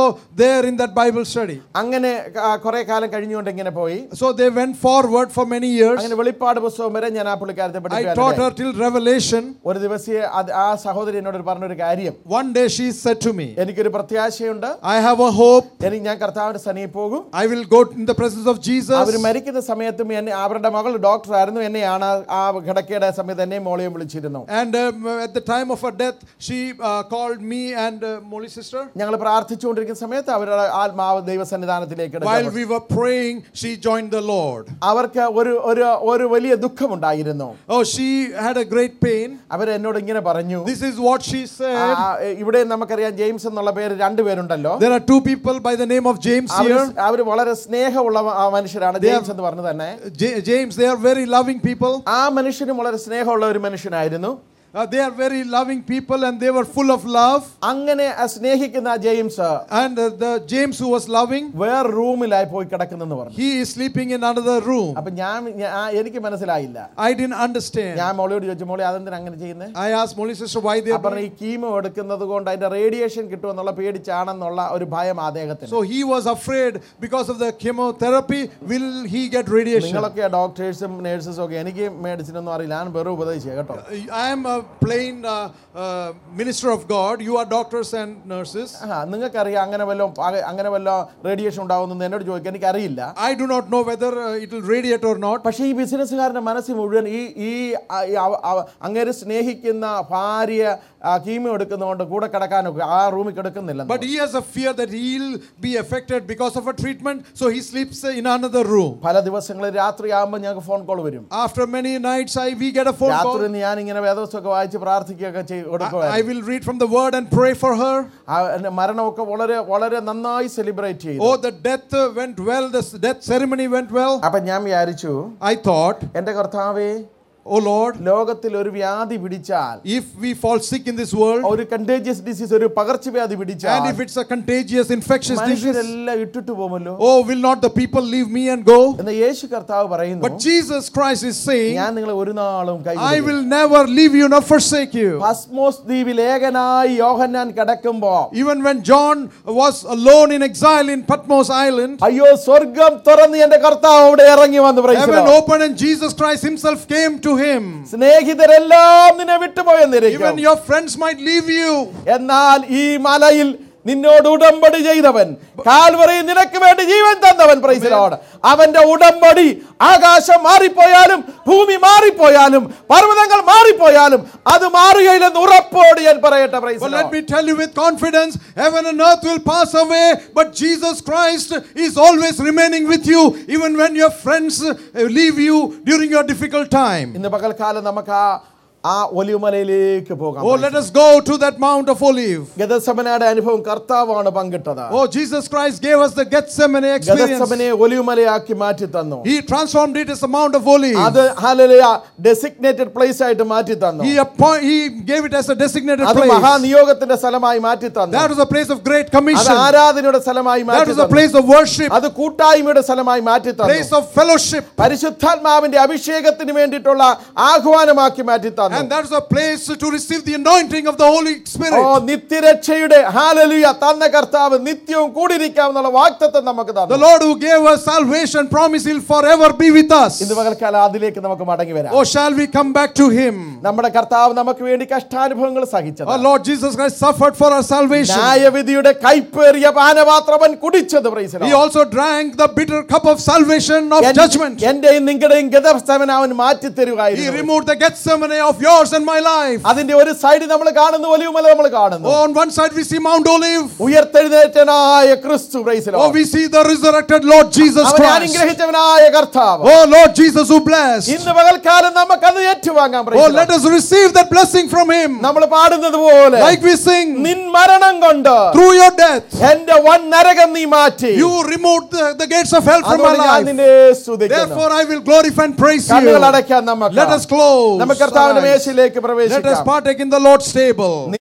there in that Bible study. അങ്ങനെ കുറെ കാലം കഴിഞ്ഞുകൊണ്ട് ഇങ്ങനെ പോയി So they went forward for many years. അങ്ങനെ വെളിപ്പാട് പുസ്തകം വരെ ഞാൻ ആ പുള്ളിക്കാരത്തെ I taught പഠിക്കാൻ her till Revelation. ഒരു ദിവസം അത് ആ സഹോദരി എന്നോട് പറഞ്ഞൊരു കാര്യം One day she said to me, എനിക്കൊരു പ്രത്യാശയുണ്ട് I have a hope. എനിക്ക് ഞാൻ കർത്താവിന്റെ സനിയിൽ പോകും I will go in the presence of our Jesus. മരിക്കുന്ന സമയത്തും എന്നെ അവരുടെ മകൾ ഡോക്ടർ ആയിരുന്നു എന്നെയാണ് ആ കിടക്കയുടെ സമയത്ത് എന്നെയും മോളെയും വിളിച്ചിരുന്നു And um, at the time of her death, she uh, called me and uh, Molly's sister. ഞങ്ങൾ പ്രാർത്ഥിച്ചുകൊണ്ടിരിക്കുന്ന സമയത്ത് അവരുടെ ആത്മാവ് ദൈവസന്നിധാനത്തിലേക്ക് While എടുക്കപ്പെട്ടു. we were praying, she joined the Lord. അവർക്ക് ഒരു ഒരു ഒരു വലിയ ദുഃഖമുണ്ടായിരുന്നു Oh, she had a great pain. അവർ എന്നോട് ഇങ്ങനെ പറഞ്ഞു This is what she ആ, said. ഇവിടെ നമുക്കറിയാം ജെയിംസ് എന്നുള്ള പേര് രണ്ടുപേരുണ്ടല്ലോ There are two people by the name of James അവര് here. അവര് വളരെ സ്നേഹമുള്ള ആ മനുഷ്യരാണ് ജെയിംസ് എന്ന് പറഞ്ഞു തന്നെ Ja- James, they are very loving people. ആ മനുഷ്യനും വളരെ സ്നേഹമുള്ള ഒരു മനുഷ്യനായിരുന്നു Uh, they are very loving people and they were full of love. അങ്ങനെ ആ സ്നേഹിക്കുന്ന ആ James And uh, the James who was loving, വേറെ റൂമിലായി പോയി കിടക്കുന്നെന്ന് പറഞ്ഞു he is sleeping in another room. അപ്പൊ ഞാൻ ഞാൻ- ആ, എനിക്ക് മനസ്സിലായില്ല I didn't understand. ഞാൻ മോളിയോട് ചോദിച്ചു മോളി അതെന്തിനാ അങ്ങനെ ചെയ്യുന്നത് I asked Molly sister why they are പറഞ്ഞ ഈ കീമോ എടുക്കുന്നത് കൊണ്ട് അതിന്റെ റേഡിയേഷൻ കിട്ടുമെന്നുള്ള പേടിച്ചാണെന്നുള്ള ഒരു ഭയം അദ്ദേഹത്തിന് So he was afraid because of the chemotherapy, will he get radiation? നിങ്ങളൊക്കെ ഡോക്ടേഴ്സും നേഴ്സസും ഒക്കെ എനിക്ക് മെഡിസിൻ ഒന്നും അറിയില്ല ഞാൻ വെറും ഉപദേശിച്ച കേട്ടോ I am a plain uh, uh, minister of God. You are doctors and nurses. ആ നിങ്ങൾക്കറിയാം അങ്ങനെ വല്ലോ അങ്ങനെ വല്ലോ റേഡിയേഷൻ ഉണ്ടാവുമെന്ന് എന്നോട് ചോദിക്കാൻ എനിക്കറിയില്ല I do not know whether uh, it will radiate or not. പക്ഷേ ഈ ബിസിനസ്സുകാരന്റെ മനസ്സിൽ മുഴുവൻ ഈ ഈ ആ, ഈ അവ- അവ- അങ്ങേര് സ്നേഹിക്കുന്ന ഭാര്യ ആ, കീമോ എടുക്കുന്നതുകൊണ്ട് കൂടെ കിടക്കാനൊക്കെ ആ റൂമിൽ കിടക്കുന്നില്ല But he has a fear that he'll be affected because of a treatment, so he sleeps uh, in another room. പല ദിവസങ്ങളിൽ രാത്രി ആകുമ്പോൾ ഞങ്ങൾക്ക് ഫോൺ കോൾ വരും After many nights, I we get a phone call. രാത്രി ഞാൻ ഇങ്ങനെ വേദവസ്തൊക്കെ വായിച്ച് പ്രാർത്ഥിക്കുകയൊക്കെ ചെയ്ത് I, I കൊടുക്കുവായിരുന്നു will read from the word and pray for her. ആ എന്റെ മരണമൊക്കെ വളരെ വളരെ നന്നായി സെലിബ്രേറ്റ് ചെയ്തു Oh, the death uh, went well. The s- death ceremony went well. അപ്പൊ ഞാൻ വിചാരിച്ചു I thought, എന്റെ കർത്താവേ oh Lord, ലോകത്തിൽ ഒരു വ്യാധി പിടിച്ചാൽ if we fall sick in this world, ഒരു കണ്ടേജിയസ് ഡിസീസ് ഒരു പകർച്ചവ്യാധി and പിടിച്ചാൽ if it's a contagious infectious disease, മനുഷ്യരെല്ലാം ഇട്ടിട്ട് പോകുമല്ലോ oh, will not the people leave me and go? എന്ന് യേശു കർത്താവ് പറയുന്നു But Jesus Christ is saying, ഞാൻ നിങ്ങളെ ഒരു നാളും I കൈവിടില്ല. will never leave you nor forsake you. പസ്മോസ് ദ്വീപിൽ ഏകനായി യോഹന്നാൻ കിടക്കുമ്പോ Even when John was alone in exile in Patmos Island, അയ്യോ സ്വർഗം തുറന്ന് എന്റെ കർത്താവ് അവിടെ ഇറങ്ങി വന്ന് praise the heaven Lord. opened and Jesus Christ himself came to him. സ്നേഹിതരെല്ലാം നിന്നെ വിട്ടുപോയെന്നിരിക്കും Even your friends might leave you. എന്നാൽ ഈ മലയിൽ നിന്നോട് ഉടമ്പടി ചെയ്തവൻ കാൽവറി നിനക്ക് വേണ്ടി ജീവൻ തന്നവൻ പ്രൈസിലോട് അവന്റെ ഉടമ്പടി ആകാശം മാറിപ്പോയാലും ഭൂമി മാറിപ്പോയാലും പർവ്വതങ്ങൾ മാറിപ്പോയാലും അത് മാറുകയില്ലെന്ന് ഉറപ്പോട് ഞാൻ പറയട്ടെ praise But let me tell you with confidence, heaven and earth will pass away, but Jesus Christ is always remaining with you, even when your friends uh, leave you during your difficult time. ഇന്ന് പകൽക്കാലം നമുക്ക് ആ ആ ഒലിവുമലയിലേക്ക് പോകാം Oh, let us go to that Mount of Olive. ഗതസമനയുടെ അനുഭവം കർത്താവാണ് പങ്കിട്ടത് Oh, Jesus Christ gave us the Gethsemane experience. ഗതസമനെ ഒലിവുമലയാക്കി മാറ്റി തന്നു He transformed it as a Mount of Olive. അത് ഹല്ലേലൂയ ഡെസിഗ്നേറ്റഡ് പ്ലേസ് ആയിട്ട് മാറ്റി തന്നു He, appoint, he gave it as a designated അത് place. മഹാനിയോഗത്തിന്റെ സ്ഥലമായി മാറ്റി തന്നു That was a place of great അത് commission. ആരാധനയുടെ സ്ഥലമായി That മാറ്റി was a തന്നു place of worship, അത് കൂട്ടായ്മയുടെ സ്ഥലമായി മാറ്റി place തന്നു of fellowship. പരിശുദ്ധാത്മാവിന്റെ അഭിഷേകത്തിന് വേണ്ടിയിട്ടുള്ള ആഹ്വാനമാക്കി മാറ്റി തന്നു And that was a place to receive the anointing of the Holy oh Spirit. നിത്യരക്ഷയുടെ ഹാലലുയ തന്ന കർത്താവ് നിത്യവും കൂടിയിരിക്കാമെന്നുള്ള വാക്തത്വം നമുക്ക് The തന്നു Lord who gave us salvation promised He'll forever be with us. ഇന്ന് പകൽക്കാലം അതിലേക്ക് നമുക്ക് മടങ്ങി വരാം Oh, shall we come back to Him? നമ്മുടെ കർത്താവ് നമുക്ക് വേണ്ടി കഷ്ടാനുഭവങ്ങൾ സഹിച്ചത് Our Lord Jesus Christ suffered for our salvation. ന്യായവിധിയുടെ കൈപ്പേറിയ പാനപാത്രവൻ കുടിച്ചത് praise the He Lord. also drank the bitter cup of salvation of എൻ- judgment. എന്റെയും നിങ്ങളുടെയും ഗതസ്ഥവൻ അവൻ മാറ്റി He തരുവായിരുന്നു removed the Gethsemane of yours and my life. അതിന്റെ ഒരു സൈഡ് നമ്മൾ കാണുന്നു ഒലിവുമല നമ്മൾ കാണുന്നു Oh, on one side we see Mount Olive. ഉയർത്തെഴുന്നേറ്റനായ ക്രിസ്തു praise the Oh, Lord. we see the resurrected Lord Jesus അവനെ Christ. അനുഗ്രഹിച്ചവനായ കർത്താവ് Oh, Lord Jesus who blessed. ഇന്ന് പകൽക്കാലം നമുക്കത് ഏറ്റുവാങ്ങാം praise Oh, the let Lord. us receive that blessing from Him. നമ്മൾ പാടുന്നത് പോലെ Like we sing, നിൻ മരണം കൊണ്ട് through your death, എന്റെ വൻ നരകം നീ മാറ്റി you removed the, the gates of hell from my അതുകൊണ്ട് ഞാൻ life. നിന്നെ സ്തുതിക്കുന്നു Therefore, I will glorify and praise കണ്ണുകൾ you. അടയ്ക്കാൻ നമുക്ക് Let us close. നമുക്ക് കർത്താവിന്റെ our eyes. മേശയിലേക്ക് Let us പ്രവേശിക്കാം partake in the Lord's table.